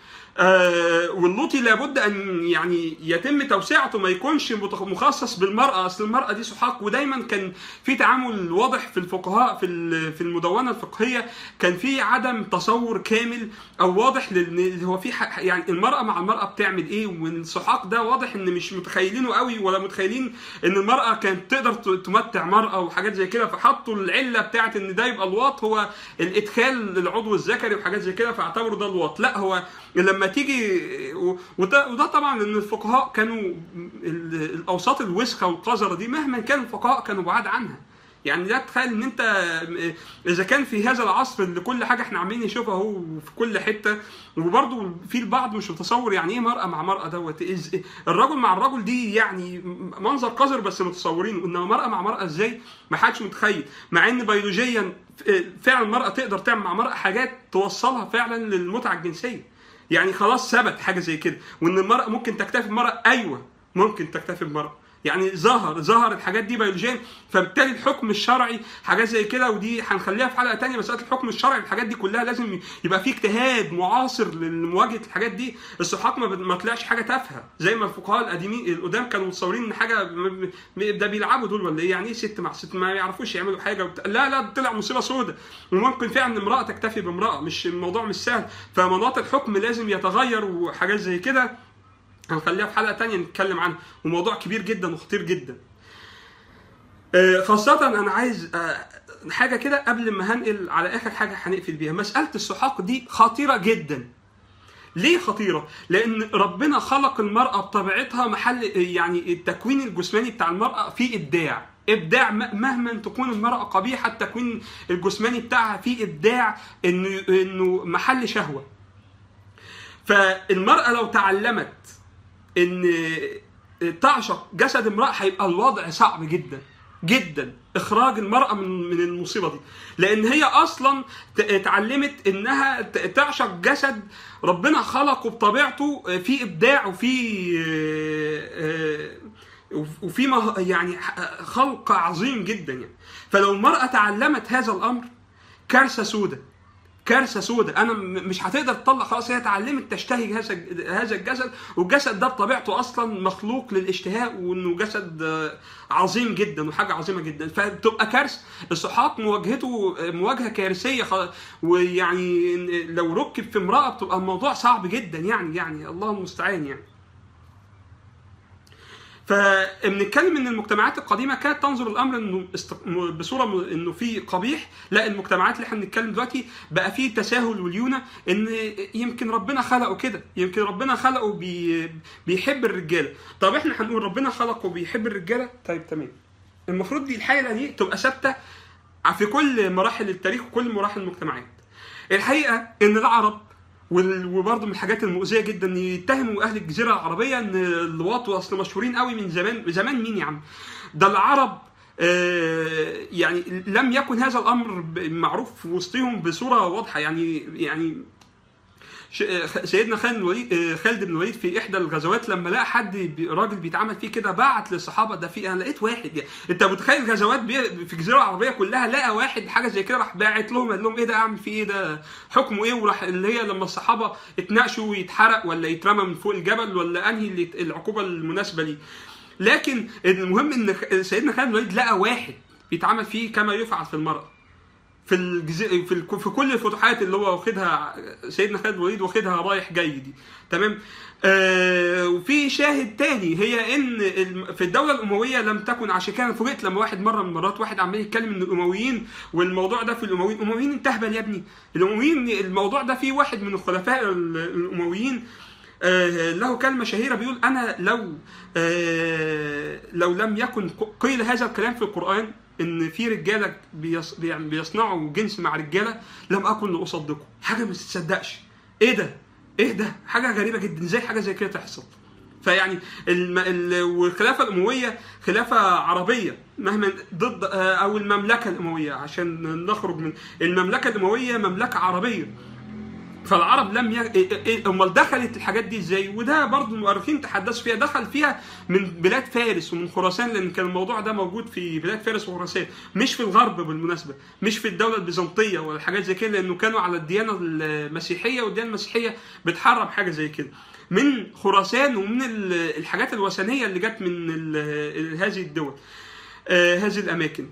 Speaker 1: آه واللوطي لابد ان يعني يتم توسعته ما يكونش متخ- مخصص بالمراه اصل المراه دي سحاق ودايما كان في تعامل واضح في الفقهاء في ال- في المدونه الفقهيه كان في عدم تصور كامل او واضح لان هو في ح- يعني المراه مع المراه بتعمل ايه والسحاق ده واضح ان مش متخيلينه قوي ولا متخيلين ان المراه كانت تقدر ت- تمتع مراه وحاجات زي كده فحطوا العله بتاعت ان ده يبقى الواط هو الادخال للعضو الذكري وحاجات زي كده فاعتبروا ده الواط لا هو لما تيجي و- وده, وده طبعا ان الفقهاء كانوا ال- الاوساط الوسخه والقذره دي مهما كان الفقهاء كانوا بعاد عنها يعني لا تخيل ان انت اذا كان في هذا العصر اللي كل حاجه احنا عاملين نشوفها اهو في كل حته وبرضه في البعض مش متصور يعني ايه مراه مع مراه دوت إز- الرجل مع الرجل دي يعني منظر قذر بس متصورين انما مراه مع مراه ازاي ما حدش متخيل مع ان بيولوجيا فعلا المراه تقدر تعمل مع مراه حاجات توصلها فعلا للمتعه الجنسيه يعني خلاص ثبت حاجه زي كده وان المراه ممكن تكتفي بمراه ايوه ممكن تكتفي بمراه يعني ظهر ظهر الحاجات دي بيولوجيا فبالتالي الحكم الشرعي حاجات زي كده ودي هنخليها في حلقه تانية مساله الحكم الشرعي الحاجات دي كلها لازم يبقى في اجتهاد معاصر لمواجهه الحاجات دي السحاق ما, ما طلعش حاجه تافهه زي ما الفقهاء القديمين القدام كانوا متصورين ان حاجه م- م- ده بيلعبوا دول ولا ايه يعني ايه ست مع ست ما يعرفوش يعملوا حاجه وبت... لا لا طلع مصيبه سوداء وممكن فعلا امراه تكتفي بامراه مش الموضوع مش سهل فمناط الحكم لازم يتغير وحاجات زي كده هنخليها في حلقه تانية نتكلم عنها وموضوع كبير جدا وخطير جدا آه، خاصة أنا عايز آه، حاجة كده قبل ما هنقل على آخر حاجة هنقفل بيها مسألة السحاق دي خطيرة جدا ليه خطيرة؟ لأن ربنا خلق المرأة بطبيعتها محل يعني التكوين الجسماني بتاع المرأة فيه إبداع إبداع م- مهما تكون المرأة قبيحة التكوين الجسماني بتاعها فيه إبداع إنه إنه محل شهوة فالمرأة لو تعلمت ان تعشق جسد امراه هيبقى الوضع صعب جدا جدا اخراج المراه من من المصيبه دي لان هي اصلا ت- اتعلمت انها ت- تعشق جسد ربنا خلقه بطبيعته في ابداع وفي آه، آه، وفي مه- يعني ح- خلق عظيم جدا يعني فلو المراه تعلمت هذا الامر كارثه سودة كارثه سودة انا م- مش هتقدر تطلع خلاص هي اتعلمت تشتهي هذا هذا الجسد والجسد ده بطبيعته اصلا مخلوق للاشتهاء وانه جسد آه، عظيم جدا وحاجه عظيمه جدا فبتبقى كارثه السحاق مواجهته آه، مواجهه كارثيه خ- ويعني لو ركب في امراه بتبقى الموضوع صعب جدا يعني يعني الله المستعان يعني فبنتكلم ان المجتمعات القديمه كانت تنظر الامر انه است... م- بصوره م... انه في قبيح لا المجتمعات اللي احنا بنتكلم دلوقتي بقى في تساهل وليونه ان يمكن ربنا خلقه كده يمكن ربنا خلقه بي... بيحب الرجاله طب احنا هنقول ربنا خلقه بيحب الرجاله طيب تمام المفروض دي الحاله دي تبقى ثابته في كل مراحل التاريخ وكل مراحل المجتمعات الحقيقه ان العرب وال- وبرضه من الحاجات المؤذيه جدا ان يتهموا اهل الجزيره العربيه ان اللواط اصل مشهورين قوي من زمان زمان مين يا عم؟ ده العرب آه، يعني لم يكن هذا الامر ب- معروف في وسطهم بصوره واضحه يعني يعني ش- آه، سيدنا خالد بن الوليد آه، خالد بن الوليد في احدى الغزوات لما لقى حد بي- راجل بيتعامل فيه كده بعت للصحابه ده في انا لقيت واحد يعني انت متخيل غزوات بي- في الجزيره العربيه كلها لقى واحد حاجه زي كده راح باعت لهم قال لهم ايه ده اعمل فيه ايه ده حكمه ايه وراح اللي هي لما الصحابه اتناقشوا يتحرق ولا يترمى من فوق الجبل ولا انهي اللي العقوبه المناسبه ليه لكن المهم ان خ- سيدنا خالد بن الوليد لقى واحد بيتعامل فيه كما يفعل في المرأة في الجزء في, الك- في كل الفتوحات اللي هو واخدها سيدنا خالد بن الوليد واخدها رايح جاي دي تمام آه وفي شاهد تاني هي ان الم- في الدوله الامويه لم تكن عشان كده أنا فوجئت لما واحد مره من المرات واحد عمال يتكلم ان الامويين والموضوع ده في الامويين الامويين انت اهبل يا ابني الامويين الموضوع ده في واحد من الخلفاء ال- الامويين آه، له كلمة شهيرة بيقول أنا لو آه، لو لم يكن قيل هذا الكلام في القرآن إن في رجالة بيص- يعني بيصنعوا جنس مع رجالة لم أكن لأصدقه حاجة ما تتصدقش إيه ده؟ إيه ده؟ حاجة غريبة جدا إزاي حاجة زي كده تحصل؟ فيعني الم... ال... والخلافه الامويه خلافه عربيه مهما ضد آه، او المملكه الامويه عشان نخرج من المملكه الامويه مملكه عربيه فالعرب لم ي... إيه- إيه- امال دخلت الحاجات دي ازاي وده برضو المؤرخين تحدثوا فيها دخل فيها من بلاد فارس ومن خراسان لان كان الموضوع ده موجود في بلاد فارس وخراسان مش في الغرب بالمناسبه مش في الدوله البيزنطيه ولا حاجات زي كده لانه كانوا على الديانه المسيحيه والديانه المسيحيه بتحرم حاجه زي كده من خراسان ومن ال- الحاجات الوثنيه اللي جت من ال- هذه الدول آه، هذه الاماكن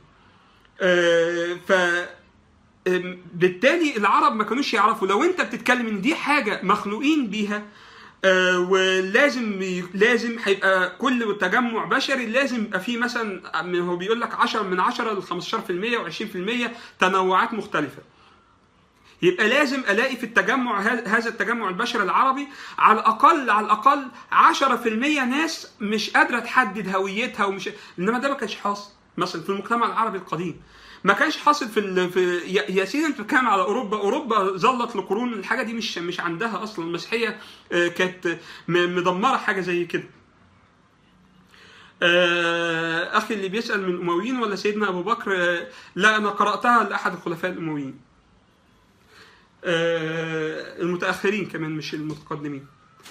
Speaker 1: آه، ف أم، بالتالي العرب ما كانوش يعرفوا لو انت بتتكلم ان دي حاجه مخلوقين بيها آه، ولازم ي- لازم هيبقى كل تجمع بشري لازم يبقى فيه مثلا من- هو بيقول لك 10 من 10 ل 15% و20% تنوعات مختلفه يبقى لازم الاقي في التجمع ه- هذا التجمع البشري العربي على الاقل على الاقل 10% ناس مش قادره تحدد هويتها ومش انما ده ما كانش حاصل مثلا في المجتمع العربي القديم ما كانش حاصل في ال... في يا يا سيدي انت بتتكلم على اوروبا اوروبا ظلت لقرون الحاجه دي مش مش عندها اصلا المسيحيه آه، كانت م- مدمره حاجه زي كده آه، اخي اللي بيسال من الامويين ولا سيدنا ابو بكر آه، لا انا قراتها لاحد الخلفاء الامويين آه، المتاخرين كمان مش المتقدمين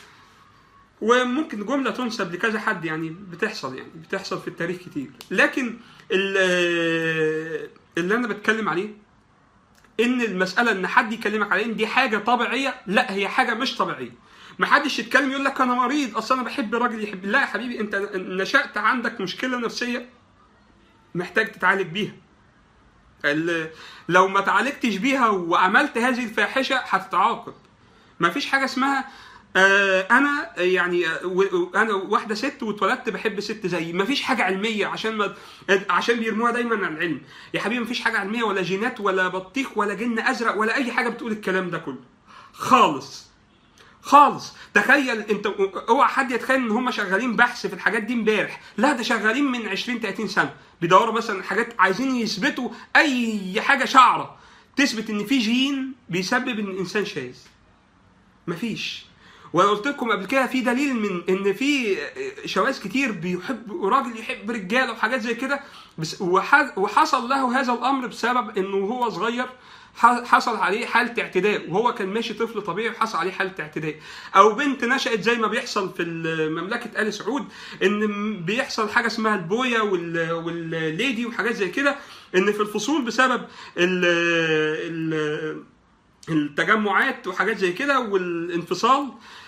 Speaker 1: وممكن جمله تنسب لكذا حد يعني بتحصل يعني بتحصل في التاريخ كتير لكن ال- اللي انا بتكلم عليه ان المساله ان حد يكلمك على ان دي حاجه طبيعيه لا هي حاجه مش طبيعيه ما حدش يتكلم يقول لك انا مريض اصل انا بحب راجل يحب لا يا حبيبي انت نشات عندك مشكله نفسيه محتاج تتعالج بيها ال- لو ما تعالجتش بيها وعملت هذه الفاحشه هتتعاقب ما فيش حاجه اسمها آه انا يعني آه، و- و- انا واحده ست واتولدت بحب ست زيي ما فيش حاجه علميه عشان ما عشان بيرموها دايما على العلم يا حبيبي ما فيش حاجه علميه ولا جينات ولا بطيخ ولا جن ازرق ولا اي حاجه بتقول الكلام ده كله خالص خالص تخيل انت اوعى حد يتخيل ان هم شغالين بحث في الحاجات دي امبارح لا ده شغالين من 20 30 سنه بيدوروا مثلا حاجات عايزين يثبتوا اي حاجه شعره تثبت ان في جين بيسبب ان الانسان شاذ مفيش وانا قلت لكم قبل كده في دليل من ان في شواذ كتير بيحب راجل يحب رجاله وحاجات زي كده بس وح- وحصل له هذا الامر بسبب انه هو صغير ح- حصل عليه حالة اعتداء وهو كان ماشي طفل طبيعي وحصل عليه حالة اعتداء او بنت نشأت زي ما بيحصل في مملكة آل سعود ان م- بيحصل حاجة اسمها البويا وال- والليدي وحاجات زي كده ان في الفصول بسبب ال ال التجمعات وحاجات زي كده والانفصال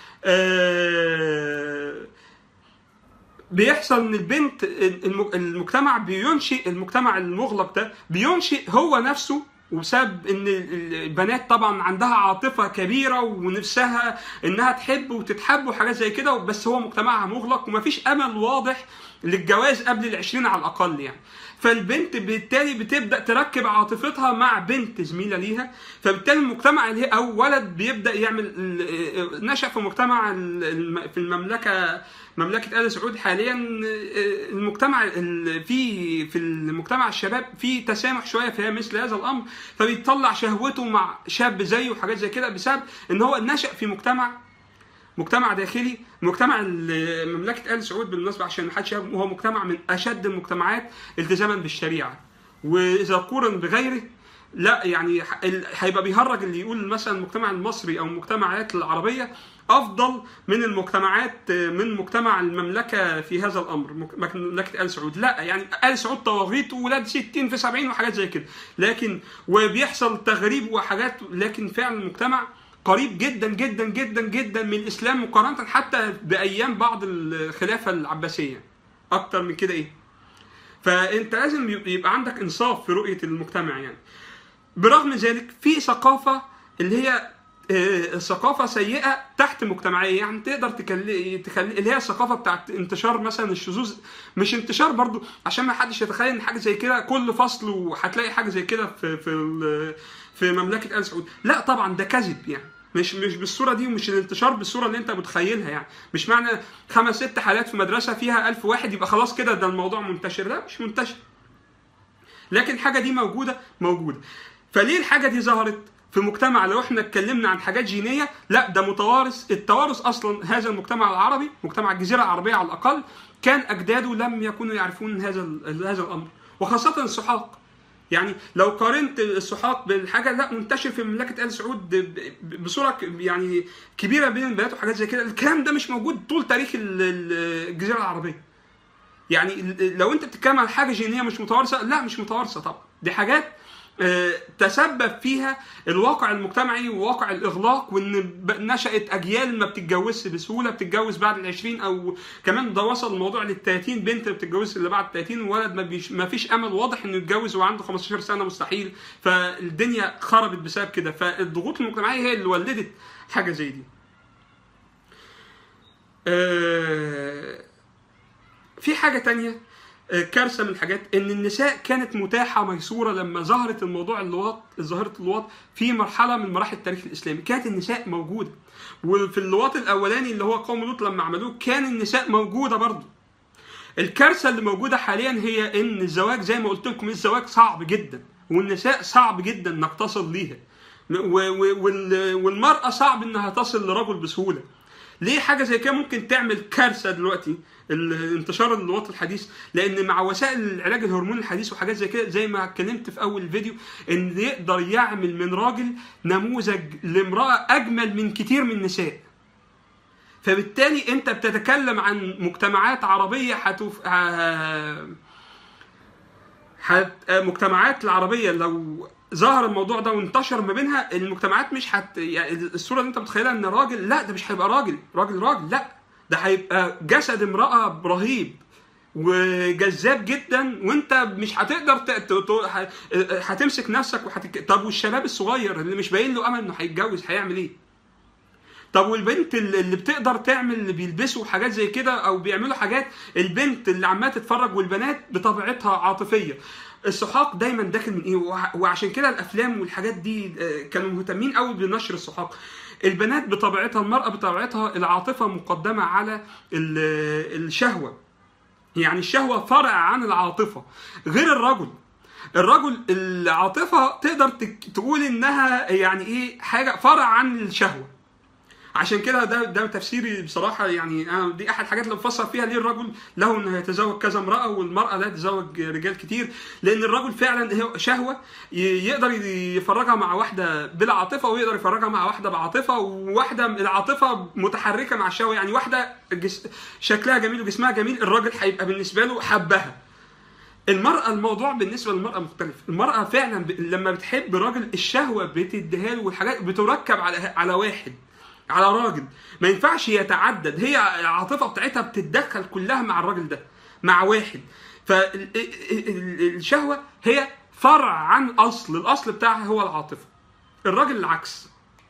Speaker 1: آه، بيحصل ان البنت الم- المجتمع بينشئ المجتمع المغلق ده بينشئ هو نفسه وبسبب ان البنات طبعا عندها عاطفه كبيره ونفسها انها تحب وتتحب وحاجات زي كده بس هو مجتمعها مغلق ومفيش امل واضح للجواز قبل العشرين على الاقل يعني فالبنت بالتالي بتبدا تركب عاطفتها مع بنت زميله ليها فبالتالي المجتمع اللي هي او ولد بيبدا يعمل ال- نشا في مجتمع ال- الم- في المملكه مملكه ال سعود حاليا المجتمع ال- في في المجتمع الشباب في تسامح شويه في مثل هذا الامر فبيطلع شهوته مع شاب زيه وحاجات زي كده بسبب ان هو نشا في مجتمع مجتمع داخلي مجتمع ال- مملكه ال سعود بالمناسبه عشان محدش يفهم، هو مجتمع من اشد المجتمعات التزاما بالشريعه واذا قورن بغيره لا يعني ح- ال- هيبقى بيهرج اللي يقول مثلا المجتمع المصري او المجتمعات العربيه افضل من المجتمعات من مجتمع المملكه في هذا الامر مك- مملكه ال سعود لا يعني ال سعود طواغيت وولاد 60 في 70 وحاجات زي كده لكن وبيحصل تغريب وحاجات لكن فعلا المجتمع قريب جدا جدا جدا جدا من الاسلام مقارنه حتى بايام بعض الخلافه العباسيه اكتر من كده ايه فانت لازم يبقى عندك انصاف في رؤيه المجتمع يعني برغم ذلك في ثقافه اللي هي آه، ثقافة سيئة تحت مجتمعية يعني تقدر تكلي تخلي اللي هي الثقافة بتاعت انتشار مثلا الشذوذ مش انتشار برضو عشان ما حدش يتخيل ان حاجة زي كده كل فصل وهتلاقي حاجة زي كده في في ال- في مملكة آل سعود لا طبعا ده كذب يعني مش مش بالصورة دي ومش الانتشار بالصورة اللي انت متخيلها يعني مش معنى خمس ست حالات في مدرسة فيها ألف واحد يبقى خلاص كده ده الموضوع منتشر لا مش منتشر لكن الحاجه دي موجوده موجوده فليه الحاجه دي ظهرت في مجتمع لو احنا اتكلمنا عن حاجات جينيه لا ده متوارث التوارث اصلا هذا المجتمع العربي مجتمع الجزيره العربيه على الاقل كان اجداده لم يكونوا يعرفون هذا ال- هذا الامر وخاصه السحاق يعني لو قارنت السحاق بالحاجه لا منتشر في مملكه ال سعود ب- ب- بصوره ك- يعني كبيره بين البنات وحاجات زي كده الكلام ده مش موجود طول تاريخ ال- ال- الجزيره العربيه يعني ال- لو انت بتتكلم عن حاجه جينيه مش متوارثه لا مش متوارثه طبعا دي حاجات آه، تسبب فيها الواقع المجتمعي وواقع الاغلاق وان ب- نشات اجيال ما بتتجوزش بسهوله بتتجوز بعد ال 20 او كمان ده وصل الموضوع لل 30 بنت ما بتتجوزش الا بعد 30 وولد ما, بيش ما فيش امل واضح انه يتجوز وعنده 15 سنه مستحيل فالدنيا خربت بسبب كده فالضغوط المجتمعيه هي اللي ولدت حاجه زي دي. آه، في حاجة تانية آه، كارثة من الحاجات إن النساء كانت متاحة ميسورة لما ظهرت الموضوع اللواط ظاهرة اللواط في مرحلة من مراحل التاريخ الإسلامي كانت النساء موجودة وفي اللواط الأولاني اللي هو قوم لوط لما عملوه كان النساء موجودة برضه الكارثه اللي موجوده حاليا هي ان الزواج زي ما قلت لكم الزواج صعب جدا والنساء صعب جدا انك تصل ليها و- و- وال- والمراه صعب انها تصل لرجل بسهوله ليه حاجه زي كده ممكن تعمل كارثه دلوقتي ال- انتشار اللواط الحديث لان مع وسائل العلاج الهرموني الحديث وحاجات زي كده زي ما اتكلمت في اول فيديو ان يقدر يعمل من راجل نموذج لامراه اجمل من كتير من النساء فبالتالي انت بتتكلم عن مجتمعات عربيه هتف... ه- حت... مجتمعات العربيه لو ظهر الموضوع ده وانتشر ما بينها المجتمعات مش هت يعني الصوره اللي انت متخيلها ان راجل لا ده مش هيبقى راجل راجل راجل لا ده هيبقى جسد امراه رهيب وجذاب جدا وانت مش هتقدر ت... ت... ت... ه- هتمسك نفسك وهتك... طب والشباب الصغير اللي مش باين له امل انه هيتجوز هيعمل ايه؟ طب والبنت اللي اللي بتقدر تعمل اللي بيلبسوا حاجات زي كده او بيعملوا حاجات البنت اللي عماله تتفرج والبنات بطبيعتها عاطفيه السحاق دايما داخل من ايه وع- وعشان كده الافلام والحاجات دي آه، كانوا مهتمين قوي بنشر السحاق البنات بطبيعتها المراه بطبيعتها العاطفه مقدمه على ال- الشهوه يعني الشهوه فرع عن العاطفه غير الرجل الرجل العاطفه تقدر تك- تقول انها يعني ايه حاجه فرع عن الشهوه عشان كده ده ده تفسيري بصراحه يعني انا دي احد الحاجات اللي بفسر فيها ليه الرجل له انه يتزوج كذا امراه والمراه لا تتزوج رجال كتير لان الرجل فعلا هو شهوه ي- يقدر يفرجها مع واحده بلا عاطفه ويقدر يفرجها مع واحده بعاطفه وواحده العاطفه متحركه مع الشهوه يعني واحده جس شكلها جميل وجسمها جميل الراجل هيبقى بالنسبه له حبها المرأة الموضوع بالنسبة للمرأة مختلف، المرأة فعلا ب... لما بتحب راجل الشهوة بتديها له والحاجات بتركب على على واحد على راجل ما ينفعش يتعدد هي العاطفة بتاعتها بتتدخل كلها مع الراجل ده مع واحد فالشهوة هي فرع عن أصل الأصل بتاعها هو العاطفة الراجل العكس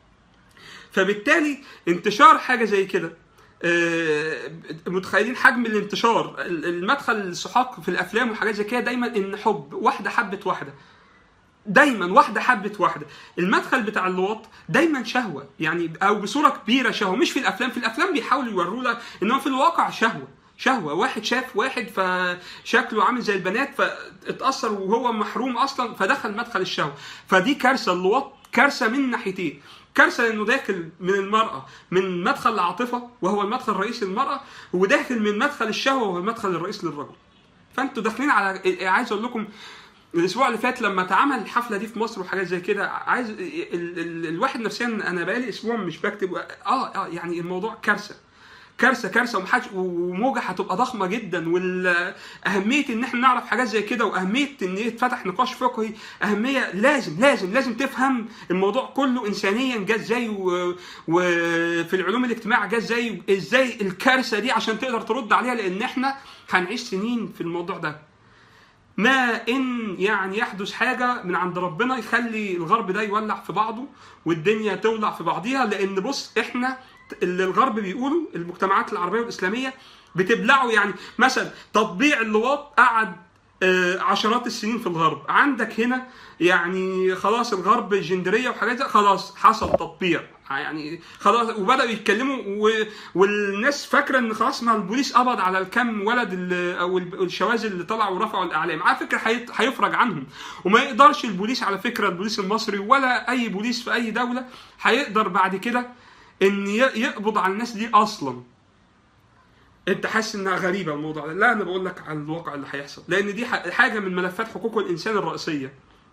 Speaker 1: فبالتالي انتشار حاجة زي كده آه، متخيلين حجم الانتشار المدخل السحاق في الافلام وحاجات زي كده دايما ان حب واحده حبت واحده دايما واحده حبت واحده المدخل بتاع اللواط دايما شهوه يعني او بصوره كبيره شهوه مش في الافلام في الافلام بيحاولوا يوروا لك ان هو في الواقع شهوه شهوه واحد شاف واحد فشكله عامل زي البنات فاتاثر وهو محروم اصلا فدخل مدخل الشهوه فدي كارثه اللواط كارثه من ناحيتين كارثه انه داخل من المراه من مدخل العاطفه وهو المدخل الرئيسي للمراه وداخل من مدخل الشهوه وهو المدخل الرئيسي للرجل فانتوا داخلين على عايز اقول لكم الاسبوع اللي فات لما اتعمل الحفله دي في مصر وحاجات زي كده عايز ال... ال... الواحد نفسيا انا بقالي اسبوع مش بكتب اه اه يعني الموضوع كارثه كارثه كارثه ومحدش وموجه هتبقى ضخمه جدا واهميه ان احنا نعرف حاجات زي كده واهميه ان يتفتح نقاش فقهي اهميه لازم لازم لازم تفهم الموضوع كله انسانيا جه ازاي و- وفي العلوم الاجتماع جه ازاي ازاي الكارثه دي عشان تقدر ترد عليها لان احنا هنعيش سنين في الموضوع ده ما ان يعني يحدث حاجه من عند ربنا يخلي الغرب ده يولع في بعضه والدنيا تولع في بعضيها لان بص احنا اللي الغرب بيقولوا المجتمعات العربيه والاسلاميه بتبلعوا يعني مثلا تطبيع اللواط قعد آه، عشرات السنين في الغرب عندك هنا يعني خلاص الغرب الجندريه وحاجات زي- خلاص حصل تطبيع يعني خلاص وبداوا يتكلموا و... والناس فاكره ان خلاص ما البوليس قبض على الكم ولد اللي او الب- الشواذ اللي طلعوا ورفعوا الاعلام على فكره هيت- هيفرج عنهم وما يقدرش البوليس على فكره البوليس المصري ولا اي بوليس في اي دوله هيقدر بعد كده ان ي- يقبض على الناس دي اصلا انت حاسس انها غريبه الموضوع ده لا انا بقول لك على الواقع اللي هيحصل لان دي ح- حاجه من ملفات حقوق الانسان الرئيسيه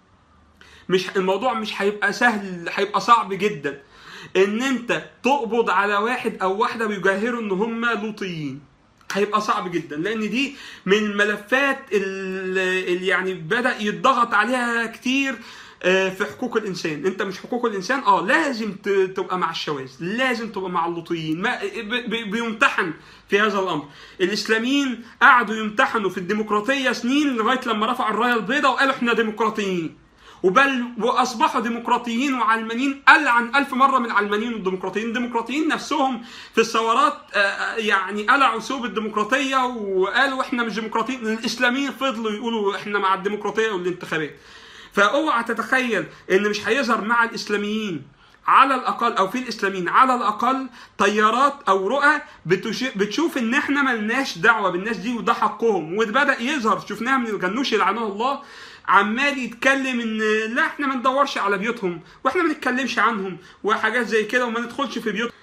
Speaker 1: مش الموضوع مش هيبقى سهل هيبقى صعب جدا ان انت تقبض على واحد او واحده بيجاهروا ان هم لوطيين هيبقى صعب جدا لان دي من الملفات اللي يعني بدا يتضغط عليها كتير آه، في حقوق الانسان انت مش حقوق الانسان اه لازم ت- تبقى مع الشواذ لازم تبقى مع اللوطيين ما ب- ب- بيمتحن في هذا الامر الاسلاميين قعدوا يمتحنوا في الديمقراطيه سنين لغايه لما رفعوا الرايه البيضاء وقالوا احنا ديمقراطيين وبل واصبحوا ديمقراطيين وعلمانيين العن الف مره من العلمانيين والديمقراطيين الديمقراطيين نفسهم في الثورات آه، آه، يعني قلعوا ثوب الديمقراطيه وقالوا احنا مش ديمقراطيين الاسلاميين فضلوا يقولوا احنا مع الديمقراطيه والانتخابات فاوعى تتخيل ان مش هيظهر مع الاسلاميين على الاقل او في الاسلاميين على الاقل تيارات او رؤى بتش- بتشوف ان احنا ملناش دعوه بالناس دي وده حقهم وبدا يظهر شفناها من الجنوش لعنه الله عمال يتكلم ان لا احنا ما ندورش على بيوتهم واحنا ما نتكلمش عنهم وحاجات زي كده وما ندخلش في بيوتهم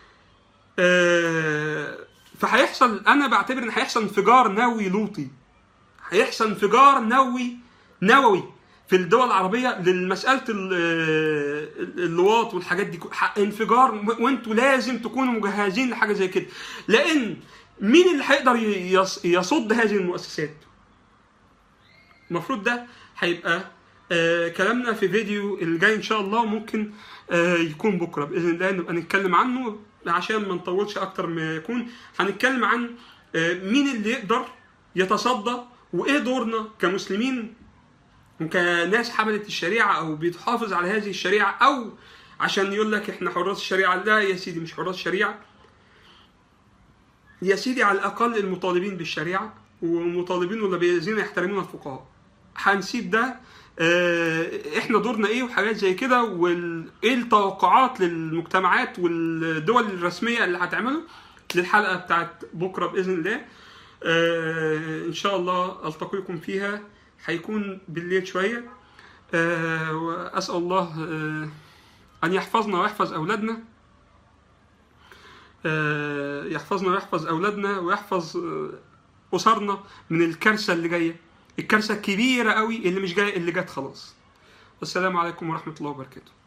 Speaker 1: آه، فهيحصل انا بعتبر ان هيحصل انفجار نووي لوطي هيحصل انفجار نووي نووي في الدول العربيه لمساله ال- ال- اللواط والحاجات دي ح- انفجار و- وانتوا لازم تكونوا مجهزين لحاجه زي كده لان مين اللي هيقدر ي- يص- يصد هذه المؤسسات المفروض ده هيبقى آه كلامنا في فيديو الجاي ان شاء الله ممكن آه يكون بكره باذن الله نبقى نتكلم عنه عشان ما نطولش اكتر ما يكون هنتكلم عن آه مين اللي يقدر يتصدى وايه دورنا كمسلمين وكناس حملت الشريعه او بتحافظ على هذه الشريعه او عشان يقول لك احنا حراس الشريعه لا يا سيدي مش حراس شريعه يا سيدي على الاقل المطالبين بالشريعه ومطالبين والذين يحترمون الفقهاء هنسيب ده آه، احنا دورنا ايه وحاجات زي كده وايه التوقعات للمجتمعات والدول الرسميه اللي هتعمله للحلقه بتاعت بكره باذن الله آه، ان شاء الله التقيكم فيها هيكون بالليل شويه آه، واسال الله آه، ان يحفظنا ويحفظ اولادنا آه، يحفظنا ويحفظ اولادنا ويحفظ آه، اسرنا من الكارثه اللي جايه الكارثه الكبيره قوي اللي مش جايه اللي جت خلاص والسلام عليكم ورحمه الله وبركاته